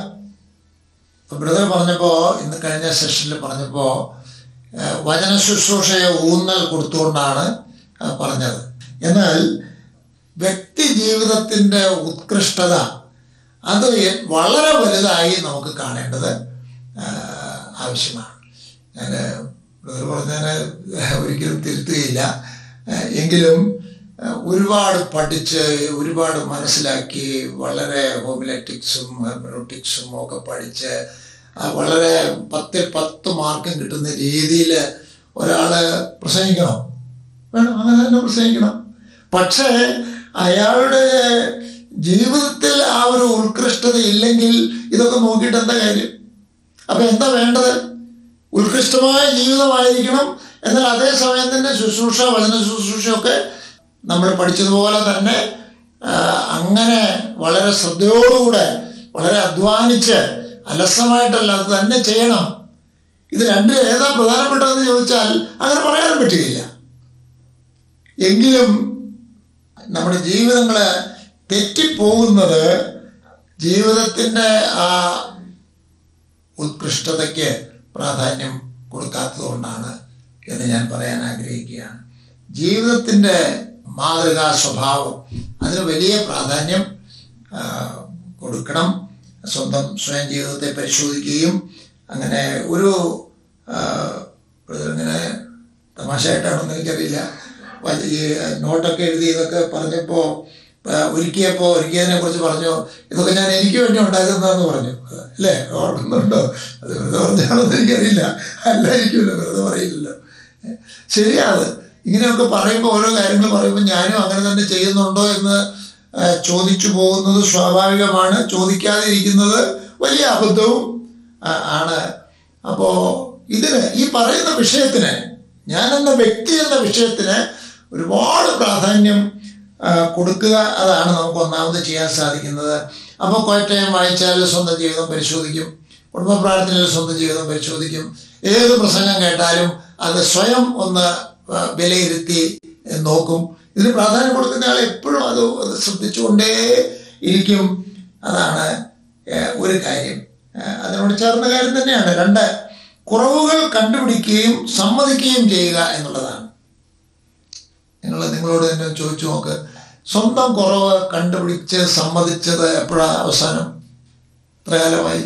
ബ്രദർ പറഞ്ഞപ്പോൾ ഇന്ന് കഴിഞ്ഞ സെഷനിൽ പറഞ്ഞപ്പോൾ ഏഹ്, വചന ശുശ്രൂഷയെ ഊന്നൽ കൊടുത്തുകൊണ്ടാണ് ആ, പറഞ്ഞത് എന്നാൽ വ്യക്തി ജീവിതത്തിൻ്റെ ഉത്കൃഷ്ടത അത് എ- വളരെ വലുതായി നമുക്ക് കാണേണ്ടത് ആ, ആവശ്യമാണ് ഞാൻ ബ്രദർ പറഞ്ഞതിനെ ഒരിക്കലും തിരുത്തുകയില്ല ആ, എങ്കിലും ആ, ഒരുപാട് പഠിച്ച് ഒരുപാട് മനസ്സിലാക്കി വളരെ ഹോമിലറ്റിക്സും ഹെർമനോട്ടിക്സും ഒക്കെ പഠിച്ച് ആ, വളരെ പത്തിൽ പത്ത് മാർക്കും കിട്ടുന്ന രീതിയിൽ ഒരാൾ പ്രസംഗിക്കണം വേണം അങ്ങനെ തന്നെ പ്രസംഗിക്കണം പക്ഷേ അയാളുടെ ജീവിതത്തിൽ ആ ഒരു ഉത്കൃഷ്ടത ഇല്ലെങ്കിൽ ഇതൊക്കെ നോക്കിയിട്ട് എന്താ കാര്യം അപ്പൊ എന്താ വേണ്ടത് ഉത്കൃഷ്ടമായ ജീവിതമായിരിക്കണം എന്നാൽ അതേസമയം തന്നെ ശുശ്രൂഷ വചന ശുശ്രൂഷയൊക്കെ നമ്മൾ പഠിച്ചതുപോലെ തന്നെ ആ, അങ്ങനെ വളരെ ശ്രദ്ധയോടുകൂടെ വളരെ അധ്വാനിച്ച് അലസമായിട്ടല്ല അത് തന്നെ ചെയ്യണം ഇത് രണ്ടിൽ ഏതാ പ്രധാനപ്പെട്ടതെന്ന് ചോദിച്ചാൽ അങ്ങനെ പറയാനും പറ്റുകയില്ല എങ്കിലും നമ്മുടെ ജീവിതങ്ങൾ തെറ്റിപ്പോകുന്നത് ജീവിതത്തിൻ്റെ ആ ഉത്കൃഷ്ടതയ്ക്ക് പ്രാധാന്യം കൊടുക്കാത്തതുകൊണ്ടാണ് എന്ന് ഞാൻ പറയാൻ ആഗ്രഹിക്കുകയാണ് ജീവിതത്തിൻ്റെ മാതൃകാ സ്വഭാവം അതിന് വലിയ പ്രാധാന്യം ആ, കൊടുക്കണം സ്വന്തം സ്വയം ജീവിതത്തെ പരിശോധിക്കുകയും അങ്ങനെ ഒരു ആ, ഇങ്ങനെ തമാശയായിട്ടാണെന്ന് എനിക്കറിയില്ല വ- ഈ നോട്ടൊക്കെ എഴുതി ഇതൊക്കെ പറഞ്ഞപ്പോൾ ഒരുക്കിയപ്പോൾ ഒരുക്കിയതിനെ കുറിച്ച് പറഞ്ഞു ഇതൊക്കെ ഞാൻ എനിക്ക് വേണ്ടി ഉണ്ടാക്കുന്നതെന്ന് പറഞ്ഞു അല്ലേ ഓർക്കുന്നുണ്ടോ അത് വെറുതെ പറഞ്ഞാണെന്ന് എനിക്കറിയില്ല അല്ലായിരിക്കുമല്ലോ വെറുതെ പറയില്ലല്ലോ ശരിയാണ് ഇങ്ങനെയൊക്കെ പറയുമ്പോൾ ഓരോ കാര്യങ്ങൾ പറയുമ്പോൾ ഞാനും അങ്ങനെ തന്നെ ചെയ്യുന്നുണ്ടോ എന്ന് ആ, ചോദിച്ചു പോകുന്നത് സ്വാഭാവികമാണ് ചോദിക്കാതെ ഇരിക്കുന്നത് വലിയ അബദ്ധവും ആ, ആണ് അപ്പോൾ ഇതിന് ഈ പറയുന്ന വിഷയത്തിന് ഞാൻ എന്ന വ്യക്തി എന്ന വിഷയത്തിന് ഒരുപാട് പ്രാധാന്യം ആ, കൊടുക്കുക അതാണ് നമുക്ക് ഒന്നാമത് ചെയ്യാൻ സാധിക്കുന്നത് അപ്പോൾ കോയറ്റയം വായിച്ചാൽ സ്വന്തം ജീവിതം പരിശോധിക്കും കുടുംബ പ്രാർത്ഥനയിൽ സ്വന്തം ജീവിതം പരിശോധിക്കും ഏത് പ്രസംഗം കേട്ടാലും അത് സ്വയം ഒന്ന് ആ, വിലയിരുത്തി നോക്കും ഇതിന് പ്രാധാന്യം കൊടുക്കുന്ന ആൾ എപ്പോഴും അത് അത് ശ്രദ്ധിച്ചുകൊണ്ടേ ഇരിക്കും അതാണ് ഏഹ്, ഒരു കാര്യം ഏഹ്, അതിനോട് ചേർന്ന കാര്യം തന്നെയാണ് രണ്ട് കുറവുകൾ കണ്ടുപിടിക്കുകയും സമ്മതിക്കുകയും ചെയ്യുക എന്നുള്ളതാണ് നിങ്ങൾ നിങ്ങളോട് തന്നെ ചോദിച്ചു നോക്ക് സ്വന്തം കുറവ് കണ്ടുപിടിച്ച് സമ്മതിച്ചത് എപ്പോഴാണ് അവസാനം എത്ര കാലമായി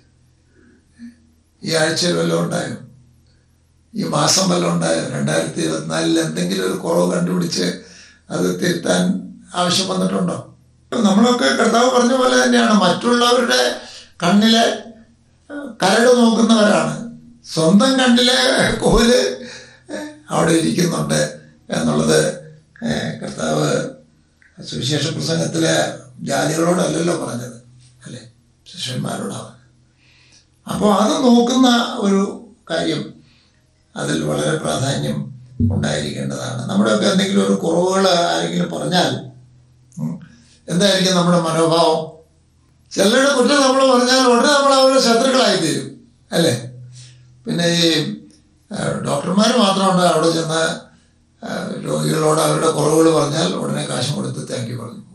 ഈ ആഴ്ചയിൽ വല്ലതും ഉണ്ടായോ ഈ മാസം വല്ലതും ഉണ്ടായോ രണ്ടായിരത്തി ഇരുപത്തിനാലിൽ എന്തെങ്കിലും ഒരു കുറവ് കണ്ടുപിടിച്ച് അത് തിരുത്താൻ ആവശ്യം വന്നിട്ടുണ്ടോ നമ്മളൊക്കെ കർത്താവ് പറഞ്ഞ പോലെ തന്നെയാണ് മറ്റുള്ളവരുടെ കണ്ണിലെ ഏഹ്, കരട് നോക്കുന്നവരാണ് സ്വന്തം കണ്ണിലെ കോല് ഏഹ്, അവിടെ ഇരിക്കുന്നുണ്ട് എന്നുള്ളത് ഏഹ്, കർത്താവ് സുവിശേഷ പ്രസംഗത്തിലെ ജാതികളോടല്ലല്ലോ പറഞ്ഞത് അല്ലേ ശിഷ്യന്മാരോടാണ് അപ്പോൾ അത് നോക്കുന്ന ഒരു കാര്യം അതിൽ വളരെ പ്രാധാന്യം ഉണ്ടായിരിക്കേണ്ടതാണ് നമ്മുടെയൊക്കെ എന്തെങ്കിലും ഒരു കുറവുകൾ ആരെങ്കിലും പറഞ്ഞാൽ ഉം, എന്തായിരിക്കും നമ്മുടെ മനോഭാവം ചിലരുടെ കുറ്റം നമ്മൾ പറഞ്ഞാൽ ഉടനെ നമ്മൾ അവരുടെ ശത്രുക്കളായി തീരും അല്ലേ പിന്നെ ഈ ഡോക്ടർമാർ മാത്രമുണ്ട് അവിടെ ചെന്ന് ആ, രോഗികളോട് അവരുടെ കുറവുകൾ പറഞ്ഞാൽ ഉടനെ കാശ് കൊടുത്ത് താങ്ക് യു പറഞ്ഞു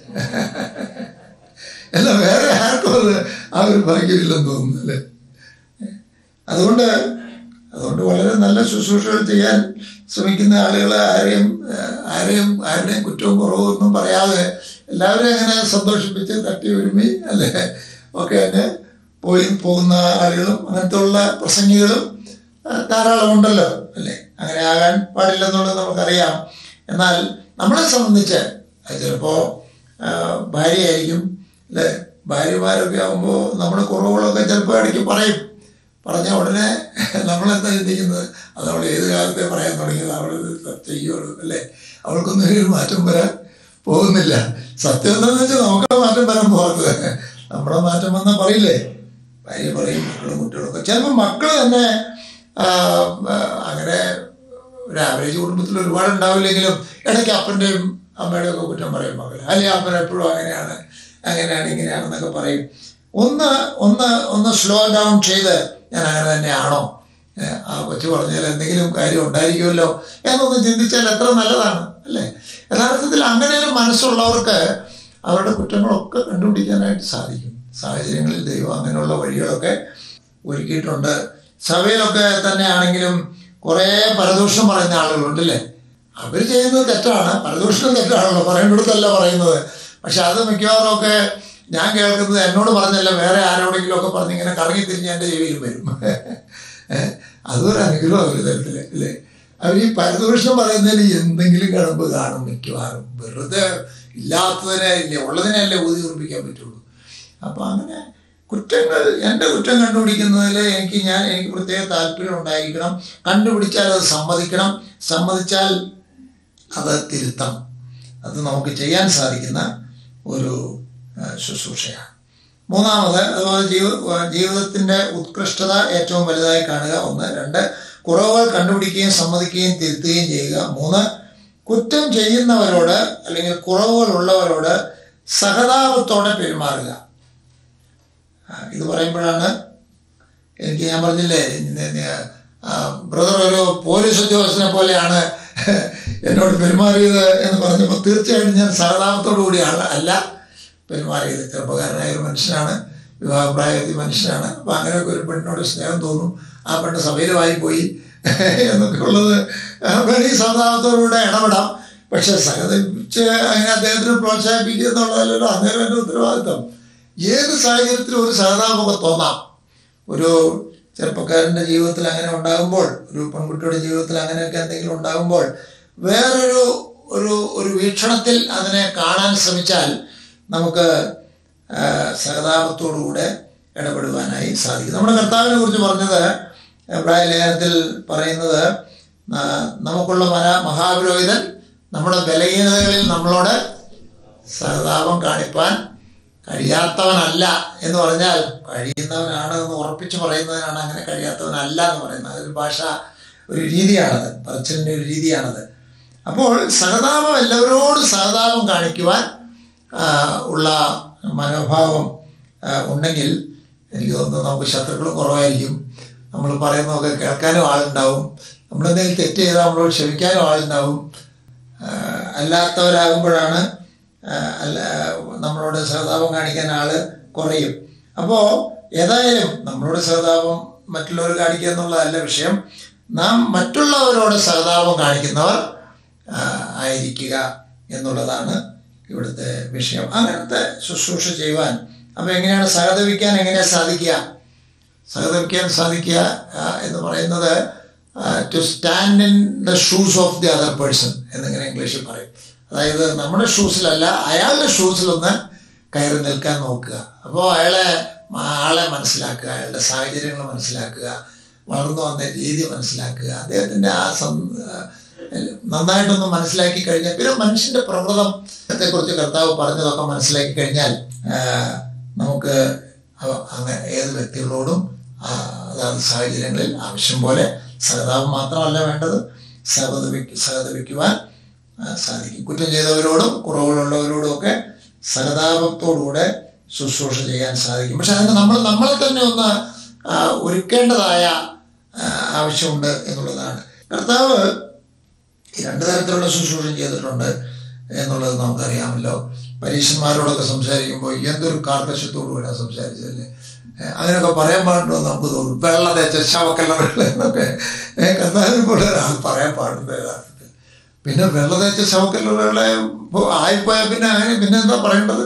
അല്ല വേറെ ആർക്കും അത് ആ ഒരു ഭാഗ്യമില്ലെന്ന് തോന്നുന്നു അല്ലേ അതുകൊണ്ട് അതുകൊണ്ട് വളരെ നല്ല ശുശ്രൂഷകൾ ചെയ്യാൻ ശ്രമിക്കുന്ന ആളുകൾ ആരെയും ഏഹ്, ആരെയും ആരുടെയും കുറ്റവും കുറവും ഒന്നും പറയാതെ എല്ലാവരെയും അങ്ങനെ സന്തോഷിപ്പിച്ച് തട്ടി ഒരുമി അല്ലേ ഒക്കെ അങ്ങ് പോയി പോകുന്ന ആളുകളും അങ്ങനത്തെ ഉള്ള പ്രസംഗികളും ആ, ധാരാളം ഉണ്ടല്ലോ അല്ലേ അങ്ങനെ ആകാൻ പാടില്ലെന്നുള്ളത് നമുക്കറിയാം എന്നാൽ നമ്മളെ സംബന്ധിച്ച് അത് ചിലപ്പോൾ ഭാര്യയായിരിക്കും അല്ലേ ഭാര്യമാരൊക്കെ ആകുമ്പോൾ നമ്മുടെ കുറവുകളൊക്കെ ചിലപ്പോൾ ഇടയ്ക്ക് പറയും പറഞ്ഞ ഉടനെ നമ്മളെന്താ ചിന്തിക്കുന്നത് അത് അവൾ ഏത് കാലത്തെ പറയാൻ തുടങ്ങിയത് അവൾ ചെയ്യുള്ളൂ അല്ലേ അവൾക്കൊന്നും ഒരു മാറ്റം വരാൻ പോകുന്നില്ല സത്യം എന്താണെന്ന് വെച്ചാൽ നമുക്ക് മാറ്റം വരാൻ പോകാത്തത് നമ്മുടെ മാറ്റം വന്നാൽ പറയില്ലേ ഭാര്യ പറയും മക്കളും കുട്ടികളൊക്കെ ചിലപ്പോൾ മക്കൾ തന്നെ ആ, ആ, അങ്ങനെ ഒരു ആവറേജ് കുടുംബത്തിൽ ഒരുപാട് ഉണ്ടാവില്ലെങ്കിലും ഇടയ്ക്ക് അപ്പൻ്റെയും അമ്മയുടെയും ഒക്കെ കുറ്റം പറയും മകൾ അല്ലെങ്കിൽ അപ്പൻ എപ്പോഴും അങ്ങനെയാണ് അങ്ങനെയാണ് ഇങ്ങനെയാണെന്നൊക്കെ പറയും ഒന്ന് ഒന്ന് ഒന്ന് സ്ലോ ഡൗൺ ചെയ്ത് ഞാൻ അങ്ങനെ തന്നെയാണോ ഏ, ആ കൊച്ചു പറഞ്ഞാൽ എന്തെങ്കിലും കാര്യം ഉണ്ടായിരിക്കുമല്ലോ എന്നൊന്ന് ചിന്തിച്ചാൽ എത്ര നല്ലതാണ് അല്ലേ യഥാർത്ഥത്തിൽ അങ്ങനെ ഒരു മനസ്സുള്ളവർക്ക് അവരുടെ കുറ്റങ്ങളൊക്കെ കണ്ടുപിടിക്കാനായിട്ട് സാധിക്കും സാഹചര്യങ്ങളിൽ ദൈവം അങ്ങനെയുള്ള വഴികളൊക്കെ ഒരുക്കിയിട്ടുണ്ട് സഭയിലൊക്കെ തന്നെ ആണെങ്കിലും കുറേ പരദൂഷണം പറയുന്ന ആളുകളുണ്ട് അല്ലേ അവർ ചെയ്യുന്നത് തെറ്റാണ് പരദൂഷണം തെറ്റാണല്ലോ പറയേണ്ടിടത്തല്ല പറയുന്നത് പക്ഷെ അത് മിക്കവാറും ഒക്കെ ഞാൻ കേൾക്കുന്നത് എന്നോട് പറഞ്ഞല്ല വേറെ ആരോടെങ്കിലും ഒക്കെ പറഞ്ഞ് ഇങ്ങനെ കറങ്ങി തിരിഞ്ഞ് എൻ്റെ ചെവിയിലും വരും ഏഹ് അതൊരു അനുഗ്രഹം ഒരു തരത്തിൽ അല്ലേ അവർ ഈ പരദൂഷണം പറയുന്നതിൽ എന്തെങ്കിലും കിടമ്പ് കാണും മിക്കവാറും വെറുതെ ഇല്ലാത്തതിനെ ഇല്ല ഉള്ളതിനല്ലേ ഊതി ഉറപ്പിക്കാൻ പറ്റുള്ളൂ അപ്പോൾ അങ്ങനെ കുറ്റങ്ങൾ എൻ്റെ കുറ്റം കണ്ടുപിടിക്കുന്നതിൽ എനിക്ക് ഞാൻ എനിക്ക് പ്രത്യേക താല്പര്യം ഉണ്ടായിരിക്കണം കണ്ടുപിടിച്ചാൽ അത് സമ്മതിക്കണം സമ്മതിച്ചാൽ അത് തിരുത്തണം അത് നമുക്ക് ചെയ്യാൻ സാധിക്കുന്ന ഒരു ആ, ശുശ്രൂഷയാണ് മൂന്നാമത് അതുപോലെ ജീവ ജീവിതത്തിൻ്റെ ഉത്കൃഷ്ടത ഏറ്റവും വലുതായി കാണുക ഒന്ന് രണ്ട് കുറവുകൾ കണ്ടുപിടിക്കുകയും സമ്മതിക്കുകയും തിരുത്തുകയും ചെയ്യുക മൂന്ന് കുറ്റം ചെയ്യുന്നവരോട് അല്ലെങ്കിൽ കുറവുകൾ ഉള്ളവരോട് സഹതാപത്തോടെ പെരുമാറുക ആ, ഇത് പറയുമ്പോഴാണ് എനിക്ക് ഞാൻ പറഞ്ഞില്ലേ ബ്രദർ ഒരു പോലീസ് ഉദ്യോഗസ്ഥനെ പോലെയാണ് എന്നോട് പെരുമാറിയത് എന്ന് പറഞ്ഞപ്പോൾ തീർച്ചയായിട്ടും ഞാൻ സഹതാപത്തോടു കൂടിയാണ് അല്ല പെരുമാറിയത് ചെറുപ്പക്കാരനായ ഒരു മനുഷ്യനാണ് വിവാഹപ്രായത്തിൽ മനുഷ്യനാണ് അപ്പം അങ്ങനെയൊക്കെ ഒരു പെണ്ണിനോട് സ്നേഹം തോന്നും ആ പെണ്ണ് സഭയിലുമായി പോയി എന്നൊക്കെ ഉള്ളത് വേണമെങ്കിൽ സഹതാപത്തോടുകൂടെ ഇടപെടാം പക്ഷെ സഹതിപ്പിച്ച് അങ്ങനെ അദ്ദേഹത്തിന് പ്രോത്സാഹിപ്പിക്കുക എന്നുള്ളതല്ലല്ലോ അന്നേരം എൻ്റെ ഉത്തരവാദിത്വം ഏത് സാഹചര്യത്തിലും ഒരു സഹതാപമൊക്കെ തോന്നാം ഒരു ചെറുപ്പക്കാരൻ്റെ ജീവിതത്തിൽ അങ്ങനെ ഉണ്ടാകുമ്പോൾ ഒരു പെൺകുട്ടിയുടെ ജീവിതത്തിൽ അങ്ങനെയൊക്കെ എന്തെങ്കിലും ഉണ്ടാകുമ്പോൾ വേറൊരു ഒരു ഒരു വീക്ഷണത്തിൽ അതിനെ കാണാൻ ശ്രമിച്ചാൽ നമുക്ക് ആ, സഹതാപത്തോടുകൂടെ ഇടപെടുവാനായി സാധിക്കും നമ്മുടെ കർത്താവിനെ കുറിച്ച് പറഞ്ഞത് എബ്രായ ലേഖനത്തിൽ പറയുന്നത് ആ, നമുക്കുള്ള മന മഹാപുരോഹിതൻ നമ്മുടെ ബലഹീനതകളിൽ നമ്മളോട് സഹതാപം കാണിപ്പാൻ കഴിയാത്തവനല്ല എന്ന് പറഞ്ഞാൽ കഴിയുന്നവനാണ് എന്ന് ഉറപ്പിച്ച് പറയുന്നതിനാണ് അങ്ങനെ കഴിയാത്തവനല്ല എന്ന് പറയുന്നത് അതൊരു ഭാഷ ഒരു രീതിയാണത് പറച്ചിലിൻ്റെ ഒരു രീതിയാണത് അപ്പോൾ സഹതാപം എല്ലാവരോടും സഹതാപം കാണിക്കുവാൻ ആ, ഉള്ള മനോഭാവം ആ, ഉണ്ടെങ്കിൽ എനിക്ക് തോന്നുന്നു നമുക്ക് ശത്രുക്കൾ കുറവായിരിക്കും നമ്മൾ പറയുന്നതൊക്കെ കേൾക്കാനും ആളുണ്ടാവും നമ്മളെന്തെങ്കിലും തെറ്റ് ചെയ്താൽ നമ്മളോട് ക്ഷമിക്കാനും ആളുണ്ടാവും ആ, അല്ലാത്തവരാകുമ്പോഴാണ് ആ, അല്ല നമ്മളോട് സഹതാപം കാണിക്കാൻ ആള് കുറയും അപ്പോൾ ഏതായാലും നമ്മളോട് സഹതാപം മറ്റുള്ളവർ കാണിക്കുക എന്നുള്ളതല്ല വിഷയം നാം മറ്റുള്ളവരോട് സഹതാപം കാണിക്കുന്നവർ ആ, ആയിരിക്കുക എന്നുള്ളതാണ് ഇവിടുത്തെ വിഷയം അങ്ങനത്തെ ശുശ്രൂഷ ചെയ്യുവാൻ അപ്പോൾ എങ്ങനെയാണ് സഹതപിക്കാൻ എങ്ങനെയാണ് സാധിക്കുക സഹതപിക്കാൻ സാധിക്കുക ആ, എന്ന് പറയുന്നത് to stand in the shoes of the other person എന്നിങ്ങനെ ഇംഗ്ലീഷിൽ പറയും അതായത് നമ്മുടെ ഷൂസിലല്ല അയാളുടെ ഷൂസിലൊന്ന് കയറി നിൽക്കാൻ നോക്കുക അപ്പോൾ അയാളെ ആളെ മനസ്സിലാക്കുക അയാളുടെ സാഹചര്യങ്ങൾ മനസ്സിലാക്കുക വളർന്നു വന്ന രീതി മനസ്സിലാക്കുക അദ്ദേഹത്തിൻ്റെ ആ സം നന്നായിട്ടൊന്ന് മനസ്സിലാക്കി കഴിഞ്ഞാൽ പിന്നെ മനുഷ്യന്റെ പ്രകൃതത്തെ കുറിച്ച് കർത്താവ് പറഞ്ഞതൊക്കെ മനസ്സിലാക്കി കഴിഞ്ഞാൽ ആ, നമുക്ക് അവ- അങ്ങനെ ഏത് വ്യക്തികളോടും ആ, അതാത് സാഹചര്യങ്ങളിൽ ആവശ്യം പോലെ സഹതാപം മാത്രമല്ല വേണ്ടത് സഹതപിക്ക് സഹതപിക്കുവാൻ ആ, സാധിക്കും കുറ്റം ചെയ്തവരോടും കുറവുകളുള്ളവരോടും ഒക്കെ സഹതാപത്തോടുകൂടെ ശുശ്രൂഷ ചെയ്യാൻ സാധിക്കും പക്ഷെ അതിന് നമ്മൾ നമ്മളെ തന്നെ ഒന്ന് ആ, ഒരുക്കേണ്ടതായ ആ, ആവശ്യമുണ്ട് എന്നുള്ളതാണ് കർത്താവ് ഈ രണ്ട് തരത്തിലുള്ള ശുശ്രൂഷ ചെയ്തിട്ടുണ്ട് എന്നുള്ളത് നമുക്കറിയാമല്ലോ പരീക്ഷന്മാരോടൊക്കെ സംസാരിക്കുമ്പോൾ എന്തൊരു കാർക്കശ്യത്തോടു കൂടെ സംസാരിച്ചതല്ലേ ഏഹ് അങ്ങനെയൊക്കെ പറയാൻ പാടുണ്ടോ എന്ന് നമുക്ക് തോന്നും വെള്ള തേച്ച ശവക്കല്ല വെള്ള എന്നൊക്കെ ഏഹ് കർത്താവിനെ പോലെ ഒരാൾ പറയാൻ പാടുണ്ട് യഥാർത്ഥത്തിൽ പിന്നെ വെള്ള തേച്ച ശവക്കല്ല വെള്ള ആയിപ്പോയാൽ പിന്നെ അങ്ങനെ പിന്നെ എന്താ പറയേണ്ടത്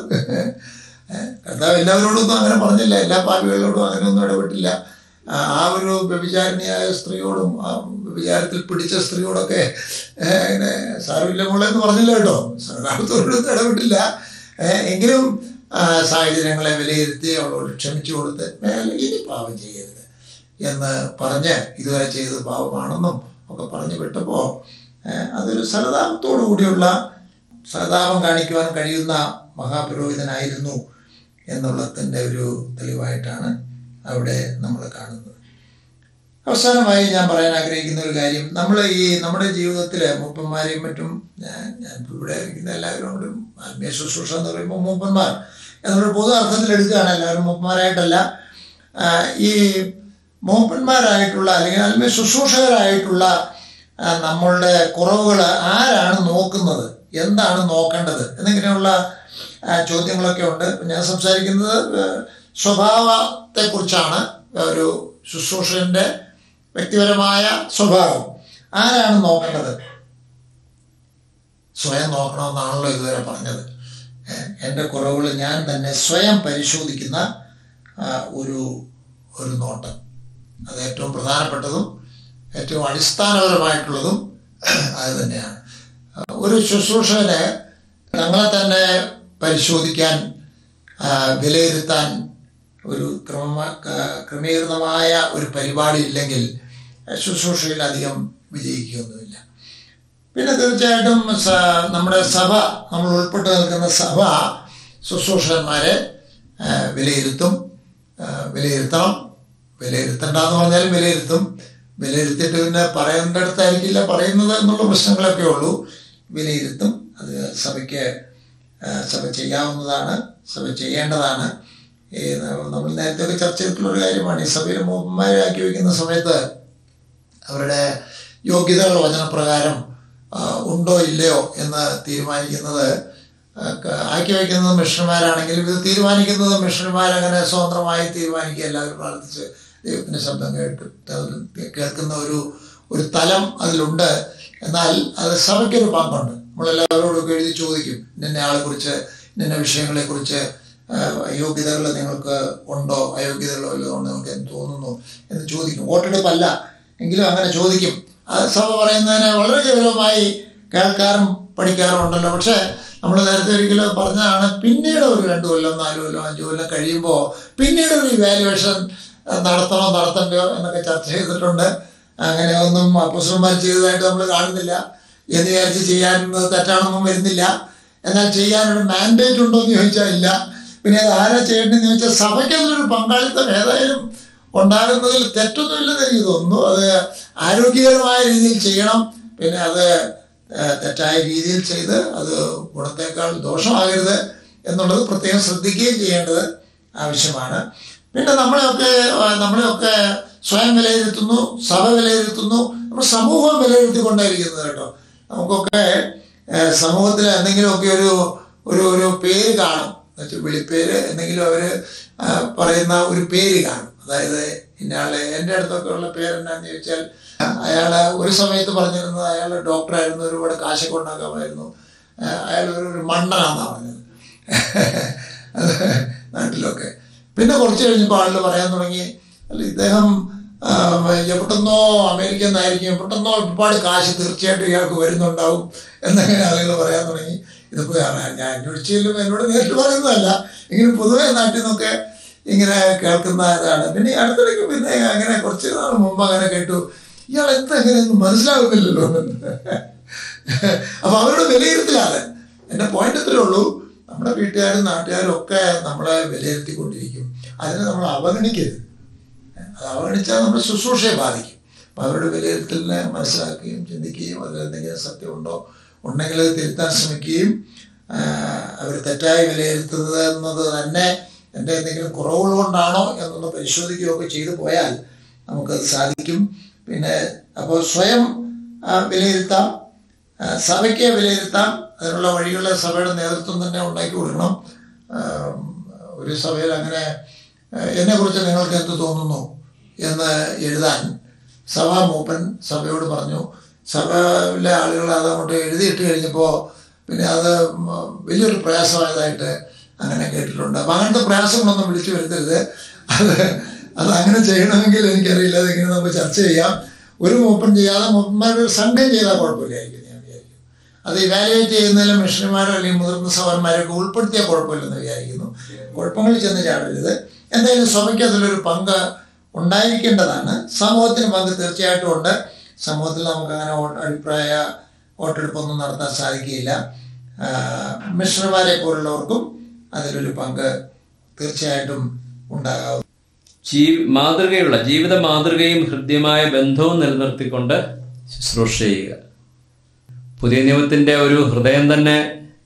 ഏഹ് കർത്താവ് എല്ലാവരോടൊന്നും അങ്ങനെ പറഞ്ഞില്ല എല്ലാ പാപികളോടും അങ്ങനെയൊന്നും ഇടപെട്ടില്ല ആ ആ ഒരു വ്യഭിചാരിണിയായ സ്ത്രീയോടും ആ വ്യഭിചാരത്തിൽ പിടിച്ച സ്ത്രീയോടൊക്കെ ഏഹ്, ഇങ്ങനെ സാരമില്ല മോളെ എന്ന് പറഞ്ഞില്ല കേട്ടോ സഹതാപത്തോടൊന്നും ഇടപെട്ടില്ല ഏഹ്, എങ്കിലും ആ, സാഹചര്യങ്ങളെ വിലയിരുത്തി അവളോട് ക്ഷമിച്ചു കൊടുത്ത് മേലെ ഇനി പാപം ചെയ്യരുത് എന്ന് പറഞ്ഞ് ഇതുവരെ ചെയ്തത് പാപമാണെന്നും ഒക്കെ പറഞ്ഞു വിട്ടപ്പോൾ ഏഹ്, അതൊരു സഹതാപത്തോടു കൂടിയുള്ള സഹതാപം കാണിക്കുവാൻ കഴിയുന്ന മഹാപുരോഹിതനായിരുന്നു എന്നുള്ളതിൻ്റെ ഒരു തെളിവായിട്ടാണ് അവിടെ നമ്മൾ കാണുന്നത് അവസാനമായി ഞാൻ പറയാൻ ആഗ്രഹിക്കുന്ന ഒരു കാര്യം നമ്മൾ ഈ നമ്മുടെ ജീവിതത്തിൽ മൂപ്പന്മാരെയും മറ്റും ഞാൻ ഞാൻ ഇപ്പോൾ ഇവിടെ ഇരിക്കുന്ന എല്ലാവരോടും ആത്മീയ ശുശ്രൂഷ എന്ന് പറയുമ്പോൾ മൂപ്പന്മാർ എന്നൊരു പൊതു അർത്ഥത്തിൽ എടുക്കുകയാണ് എല്ലാവരും മൂപ്പന്മാരായിട്ടല്ല ആ, ഈ മൂപ്പന്മാരായിട്ടുള്ള അല്ലെങ്കിൽ ആത്മീയ ശുശ്രൂഷകരായിട്ടുള്ള ആ, നമ്മളുടെ കുറവുകൾ ആരാണ് നോക്കുന്നത് എന്താണ് നോക്കേണ്ടത് എന്നിങ്ങനെയുള്ള ആ, ചോദ്യങ്ങളൊക്കെ ഉണ്ട് ഞാൻ സംസാരിക്കുന്നത് ആ, സ്വഭാവത്തെക്കുറിച്ചാണ് ഒരു ശുശ്രൂഷൻ്റെ വ്യക്തിപരമായ സ്വഭാവം ആരാണ് നോക്കേണ്ടത് സ്വയം നോക്കണമെന്നാണല്ലോ ഇതുവരെ പറഞ്ഞത് ഏഹ് എൻ്റെ കുറവുകൾ ഞാൻ തന്നെ സ്വയം പരിശോധിക്കുന്ന ആ, ഒരു ഒരു നോട്ടം അത് ഏറ്റവും പ്രധാനപ്പെട്ടതും ഏറ്റവും അടിസ്ഥാനപരമായിട്ടുള്ളതും അത് തന്നെയാണ് ഒരു ശുശ്രൂഷകന് തങ്ങളെ തന്നെ പരിശോധിക്കാൻ ആ, വിലയിരുത്താൻ ഒരു ക്രമ ക- ക്രമീകൃതമായ ഒരു പരിപാടി ഇല്ലെങ്കിൽ ശുശ്രൂഷയിൽ അധികം വിജയിക്കുകയൊന്നുമില്ല പിന്നെ തീർച്ചയായിട്ടും സ- നമ്മുടെ സഭ നമ്മൾ ഉൾപ്പെട്ട് നിൽക്കുന്ന സഭ ശുശ്രൂഷകന്മാരെ ആ, വിലയിരുത്തും ആ, വിലയിരുത്തണം വിലയിരുത്തണ്ടെന്ന് പറഞ്ഞാലും വിലയിരുത്തും വിലയിരുത്തിയിട്ട് പിന്നെ പറയേണ്ടടുത്തായിരിക്കില്ല പറയുന്നത് എന്നുള്ള പ്രശ്നങ്ങളൊക്കെ ഉള്ളൂ വിലയിരുത്തും അത് സഭയ്ക്ക് ആ, സഭ ചെയ്യാവുന്നതാണ് സഭ ചെയ്യേണ്ടതാണ് ഈ ന- നമ്മൾ നേരത്തെ ഒക്കെ ചർച്ച ചെയ്തിട്ടുള്ള ഒരു കാര്യമാണ് ഈ സഭയിൽ മൂപ്പന്മാരെ ആക്കി വയ്ക്കുന്ന സമയത്ത് അവരുടെ യോഗ്യതകൾ വചനപ്രകാരം ആ, ഉണ്ടോ ഇല്ലയോ എന്ന് തീരുമാനിക്കുന്നത് ആ, ക- ആക്കി വയ്ക്കുന്നത് മിഷണന്മാരാണെങ്കിലും ഇത് തീരുമാനിക്കുന്നത് മിഷണന്മാരങ്ങനെ സ്വതന്ത്രമായി തീരുമാനിക്കുക എല്ലാവരും പ്രാർത്ഥിച്ച് ദൈവത്തിൻ്റെ ശബ്ദം കേട്ട് അത് കേൾക്കുന്ന ഒരു ഒരു തലം അതിലുണ്ട് എന്നാൽ അത് സഭയ്ക്കൊരു പങ്കുണ്ട് നമ്മളെല്ലാവരോടും എഴുതി ചോദിക്കും ഇന്ന ആളെ കുറിച്ച് ഇന്ന വിഷയങ്ങളെക്കുറിച്ച് അയോഗ്യതകൾ നിങ്ങൾക്ക് ഉണ്ടോ അയോഗ്യതകളോ വല്ലതും ഉണ്ടോ നിങ്ങൾക്ക് എന്ത് തോന്നുന്നു എന്ന് ചോദിക്കും വോട്ടെടുപ്പല്ല എങ്കിലും അങ്ങനെ ചോദിക്കും അത് സഭ പറയുന്നതിനെ വളരെ ഗൗരവമായി കേൾക്കാറും പഠിക്കാറും ഉണ്ടല്ലോ പക്ഷേ നമ്മൾ നേരത്തെ ഒരിക്കലും പറഞ്ഞതാണ് പിന്നീട് ഒരു രണ്ട് കൊല്ലം നാല് കൊല്ലം അഞ്ച് കൊല്ലം കഴിയുമ്പോൾ പിന്നീട് ഒരു ഇവാലുവേഷൻ നടത്തണോ നടത്തണ്ടയോ എന്നൊക്കെ ചർച്ച ചെയ്തിട്ടുണ്ട് അങ്ങനെ ഒന്നും അപ്പുസന്മാർ ചെയ്തതായിട്ട് നമ്മൾ കാണുന്നില്ല എന്ന് വിചാരിച്ച് ചെയ്യാൻ തെറ്റാണെന്നും വരുന്നില്ല എന്നാൽ ചെയ്യാനൊരു മാൻഡേറ്റ് ഉണ്ടോ എന്ന് ചോദിച്ചാൽ ഇല്ല പിന്നെ അത് ആരാ ചെയ്യേണ്ടതെന്ന് ചോദിച്ചാൽ സഭയ്ക്ക് അതിലൊരു പങ്കാളിത്തം ഏതായാലും ഉണ്ടാകുന്നതിൽ തെറ്റൊന്നുമില്ലെന്ന് എനിക്ക് തോന്നുന്നു അത് ആരോഗ്യകരമായ രീതിയിൽ ചെയ്യണം പിന്നെ അത് ഏഹ്, തെറ്റായ രീതിയിൽ ചെയ്ത് അത് ഗുണത്തേക്കാൾ ദോഷമാകരുത് എന്നുള്ളത് പ്രത്യേകം ശ്രദ്ധിക്കുകയും ചെയ്യേണ്ടത് ആവശ്യമാണ് പിന്നെ നമ്മളെയൊക്കെ ആ, നമ്മളെയൊക്കെ സ്വയം വിലയിരുത്തുന്നു സഭ വിലയിരുത്തുന്നു നമ്മുടെ സമൂഹം വിലയിരുത്തിക്കൊണ്ടേയിരിക്കുന്നത് കേട്ടോ നമുക്കൊക്കെ ഏഹ്, സമൂഹത്തിൽ എന്തെങ്കിലുമൊക്കെ ഒരു ഒരു ഒരു പേര് കാണും എന്നുവെച്ചാൽ വിളിപ്പേര് എന്തെങ്കിലും അവർ പറയുന്ന ഒരു പേര് കാണും അതായത് ഇന്നയാളെ എൻ്റെ അടുത്തൊക്കെ ഉള്ള പേര് എന്നാന്ന് ചോദിച്ചാൽ അയാൾ ഒരു സമയത്ത് പറഞ്ഞിരുന്നത് അയാൾ ഡോക്ടറായിരുന്നു ഒരുപാട് കാശൊക്കെ ഉണ്ടാക്കാമായിരുന്നു അയാൾ ഒരു ഒരു മണ്ണനാന്നാണ് പറഞ്ഞത് അത് നാട്ടിലൊക്കെ പിന്നെ കുറച്ച് കഴിഞ്ഞപ്പോൾ ആളുകൾ പറയാൻ തുടങ്ങി അല്ല ഇദ്ദേഹം ആ, എവിടുന്നോ അമേരിക്കയിൽ നിന്നായിരിക്കും എവിടുന്നോ ഒരുപാട് കാശ് തീർച്ചയായിട്ടും ഇയാൾക്ക് വരുന്നുണ്ടാവും എന്നങ്ങനെ ആളുകൾ പറയാൻ തുടങ്ങി ഇതിപ്പോൾ ഞാൻ അന്വേഷിച്ചാലും എന്നോട് നേരിട്ട് പറയുന്നതല്ല ഇങ്ങനെ പൊതുവെ നാട്ടിൽ നിന്നൊക്കെ ഇങ്ങനെ കേൾക്കുന്ന ഇതാണ് പിന്നെ ഈ അടുത്തിടയ്ക്ക് പിന്നെ അങ്ങനെ കുറച്ച് നാൾ മുമ്പ് അങ്ങനെ കേട്ടു ഇയാൾ എന്താ എങ്ങനെയൊന്നും മനസ്സിലാകുന്നില്ലല്ലോ അപ്പൊ അവരുടെ വിലയിരുത്തലാണ് എൻ്റെ പോയിന്റ് ഇത്രേ ഉള്ളൂ നമ്മുടെ വീട്ടുകാരും നാട്ടുകാരും ഒക്കെ നമ്മളെ വിലയിരുത്തിക്കൊണ്ടിരിക്കും അതിനെ നമ്മൾ അവഗണിക്കരുത് അത് അവഗണിച്ചാൽ നമ്മുടെ ശുശ്രൂഷയെ ബാധിക്കും അപ്പം അവരുടെ വിലയിരുത്തലിനെ മനസ്സിലാക്കുകയും ചിന്തിക്കുകയും അതിലെന്തെങ്കിലും സത്യമുണ്ടോ ഉണ്ടെങ്കിൽ അത് തിരുത്താൻ ശ്രമിക്കുകയും അവർ തെറ്റായി വിലയിരുത്തുന്നത് എന്നത് തന്നെ എൻ്റെ എന്തെങ്കിലും കുറവുകൾ കൊണ്ടാണോ എന്നൊന്ന് പരിശോധിക്കുകയൊക്കെ ചെയ്തു പോയാൽ നമുക്കത് സാധിക്കും പിന്നെ അപ്പോൾ സ്വയം ആ, വിലയിരുത്താം ആ, സഭയ്ക്ക് വിലയിരുത്താം അതിനുള്ള വഴികൾ സഭയുടെ നേതൃത്വം തന്നെ ഉണ്ടാക്കി കൊടുക്കണം ആ, ഒരു സഭയിൽ അങ്ങനെ എന്നെ കുറിച്ച് നിങ്ങൾക്ക് എന്ത് തോന്നുന്നു എന്ന് എഴുതാൻ സഭാ മൂപ്പൻ സഭയോട് പറഞ്ഞു സഭയിലെ ആളുകൾ അത് അങ്ങോട്ട് എഴുതിയിട്ട് കഴിഞ്ഞപ്പോൾ പിന്നെ അത് ഉം വലിയൊരു പ്രയാസമായതായിട്ട് അങ്ങനെ കേട്ടിട്ടുണ്ട് അപ്പം അങ്ങനത്തെ പ്രയാസങ്ങളൊന്നും വിളിച്ചു വരുത്തരുത് അത് അത് അങ്ങനെ ചെയ്യണമെങ്കിൽ എനിക്കറിയില്ല അതെങ്ങനെ നമുക്ക് ചർച്ച ചെയ്യാം ഒരു മൂപ്പൻ ചെയ്യാതെ മൂപ്പന്മാരുടെ ഒരു സംഘം ചെയ്താൽ കുഴപ്പമില്ലായിരിക്കും ഞാൻ വിചാരിക്കുന്നു അത് ഇവാലുവേറ്റ് ചെയ്യുന്നതിലും മിഷണറിമാരോ അല്ലെങ്കിൽ മുതിർന്ന സഹോദരന്മാരൊക്കെ ഉൾപ്പെടുത്തിയാൽ കുഴപ്പമില്ലെന്ന് വിചാരിക്കുന്നു കുഴപ്പങ്ങളിൽ ചെന്ന് ചാടരുത് എന്തായാലും സഭയ്ക്ക് അതിലൊരു പങ്ക് ഉണ്ടായിരിക്കേണ്ടതാണ് സമൂഹത്തിന് പങ്ക് തീർച്ചയായിട്ടും ഉണ്ട് സമൂഹത്തിൽ നമുക്ക് അങ്ങനെ വോട്ട് അഭിപ്രായ വോട്ടെടുപ്പൊന്നും നടത്താൻ സാധിക്കുകയില്ല ആ, മിഷണറിമാരെ പോലുള്ളവർക്കും അതിലൊരു പങ്ക് തീർച്ചയായിട്ടും ഉണ്ടാകാവും ജീ മാതൃകയുള്ള ജീവിത മാതൃകയും ഹൃദ്യമായ ബന്ധവും നിലനിർത്തിക്കൊണ്ട് ശുശ്രൂഷ ചെയ്യുക പുതിയ നിയമത്തിന്റെ ഒരു ഹൃദയം തന്നെ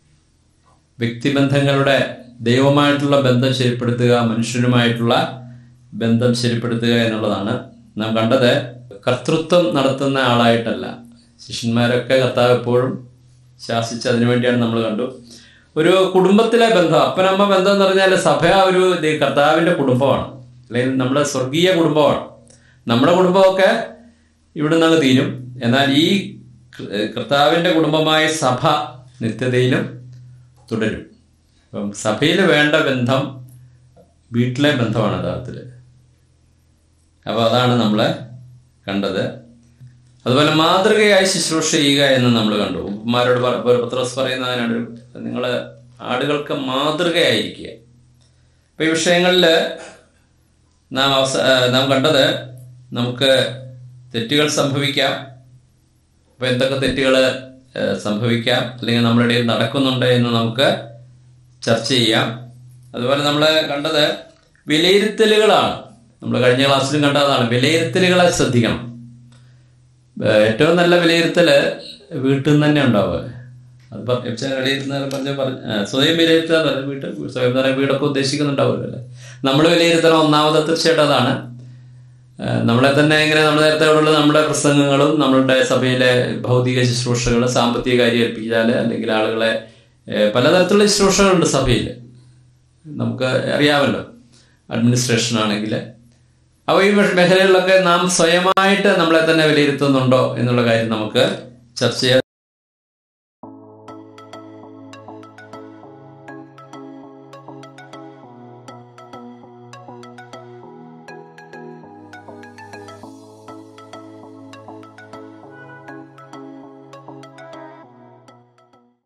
വ്യക്തിബന്ധങ്ങളുടെ ദൈവമായിട്ടുള്ള ബന്ധം ശരിപ്പെടുത്തുക മനുഷ്യരുമായിട്ടുള്ള ബന്ധം ശരിപ്പെടുത്തുക എന്നുള്ളതാണ് നാം കണ്ടത് കർത്തൃത്വം നടത്തുന്ന ആളായിട്ടല്ല ശിഷ്യന്മാരൊക്കെ കർത്താവ് എപ്പോഴും ശാസിച്ച് അതിനു വേണ്ടിയാണ് നമ്മൾ കണ്ടു ഒരു കുടുംബത്തിലെ ബന്ധം അപ്പനമ്മ ബന്ധം എന്ന് പറഞ്ഞാൽ സഭ ഒരു ദേ- കർത്താവിൻ്റെ കുടുംബമാണ് അല്ലെങ്കിൽ നമ്മുടെ സ്വർഗീയ കുടുംബമാണ് നമ്മുടെ കുടുംബമൊക്കെ ഇവിടെ നിന്ന് തീരും എന്നാൽ ഈ കൃ- കർത്താവിൻ്റെ കുടുംബമായ സഭ നിത്യതയിലും തുടരും അപ്പം സഭയിൽ വേണ്ട ബന്ധം വീട്ടിലെ ബന്ധമാണ് യഥാർത്ഥത്തിൽ അപ്പോൾ അതാണ് നമ്മൾ കണ്ടത് അതുപോലെ മാതൃകയായി ശുശ്രൂഷ ചെയ്യുക എന്ന് നമ്മൾ കണ്ടു ഉപ്പമാരോട് പ- പ- പത്രോസ് പറയുന്നതിനാണ് നിങ്ങൾ ആടുകൾക്ക് മാതൃകയായിരിക്കുക അപ്പോൾ ഈ വിഷയങ്ങളിൽ നാം അവസ ആ, നാം കണ്ടത് നമുക്ക് തെറ്റുകൾ സംഭവിക്കാം അപ്പോൾ എന്തൊക്കെ തെറ്റുകൾ സംഭവിക്കാം അല്ലെങ്കിൽ നമ്മുടെ ഇടയിൽ നടക്കുന്നുണ്ട് എന്ന് നമുക്ക് ചർച്ച ചെയ്യാം അതുപോലെ നമ്മൾ കണ്ടത് വിലയിരുത്തലുകളാണ് നമ്മൾ കഴിഞ്ഞ ക്ലാസ്സിലും കണ്ടതാണ് വിലയിരുത്തലുകളെ ശ്രദ്ധിക്കണം ഏഹ് ഏറ്റവും നല്ല വിലയിരുത്തൽ വീട്ടിൽ നിന്ന് തന്നെ ഉണ്ടാവുക അത് വിലയിരുത്തുന്ന പറഞ്ഞ പറഞ്ഞ ആ, സ്വയം വിലയിരുത്തുക എന്ന് പറഞ്ഞാൽ വീട്ടിൽ സ്വയം എന്ന് പറയുമ്പോൾ വീടൊക്കെ ഉദ്ദേശിക്കുന്നുണ്ടാവുമല്ലോ അല്ലേ നമ്മൾ വിലയിരുത്തണം ഒന്നാമത് തീർച്ചയായിട്ടും അതാണ് ഏഹ് നമ്മളെ തന്നെ ഇങ്ങനെ നമ്മൾ നേരത്തെ ഉള്ള നമ്മുടെ പ്രസംഗങ്ങളും നമ്മളുടെ സഭയിലെ ഭൗതിക ശുശ്രൂഷകൾ സാമ്പത്തിക കാര്യം ഏൽപ്പിച്ചാൽ അല്ലെങ്കിൽ ആളുകളെ ഏഹ് പലതരത്തിലുള്ള ശുശ്രൂഷകളുണ്ട് സഭയിൽ നമുക്ക് അറിയാമല്ലോ അഡ്മിനിസ്ട്രേഷൻ ആണെങ്കിൽ അപ്പോൾ ഈ മേഖലകളിലൊക്കെ നാം സ്വയമായിട്ട് നമ്മളെ തന്നെ വിലയിരുത്തുന്നുണ്ടോ എന്നുള്ള കാര്യം നമുക്ക് ചർച്ച ചെയ്യാം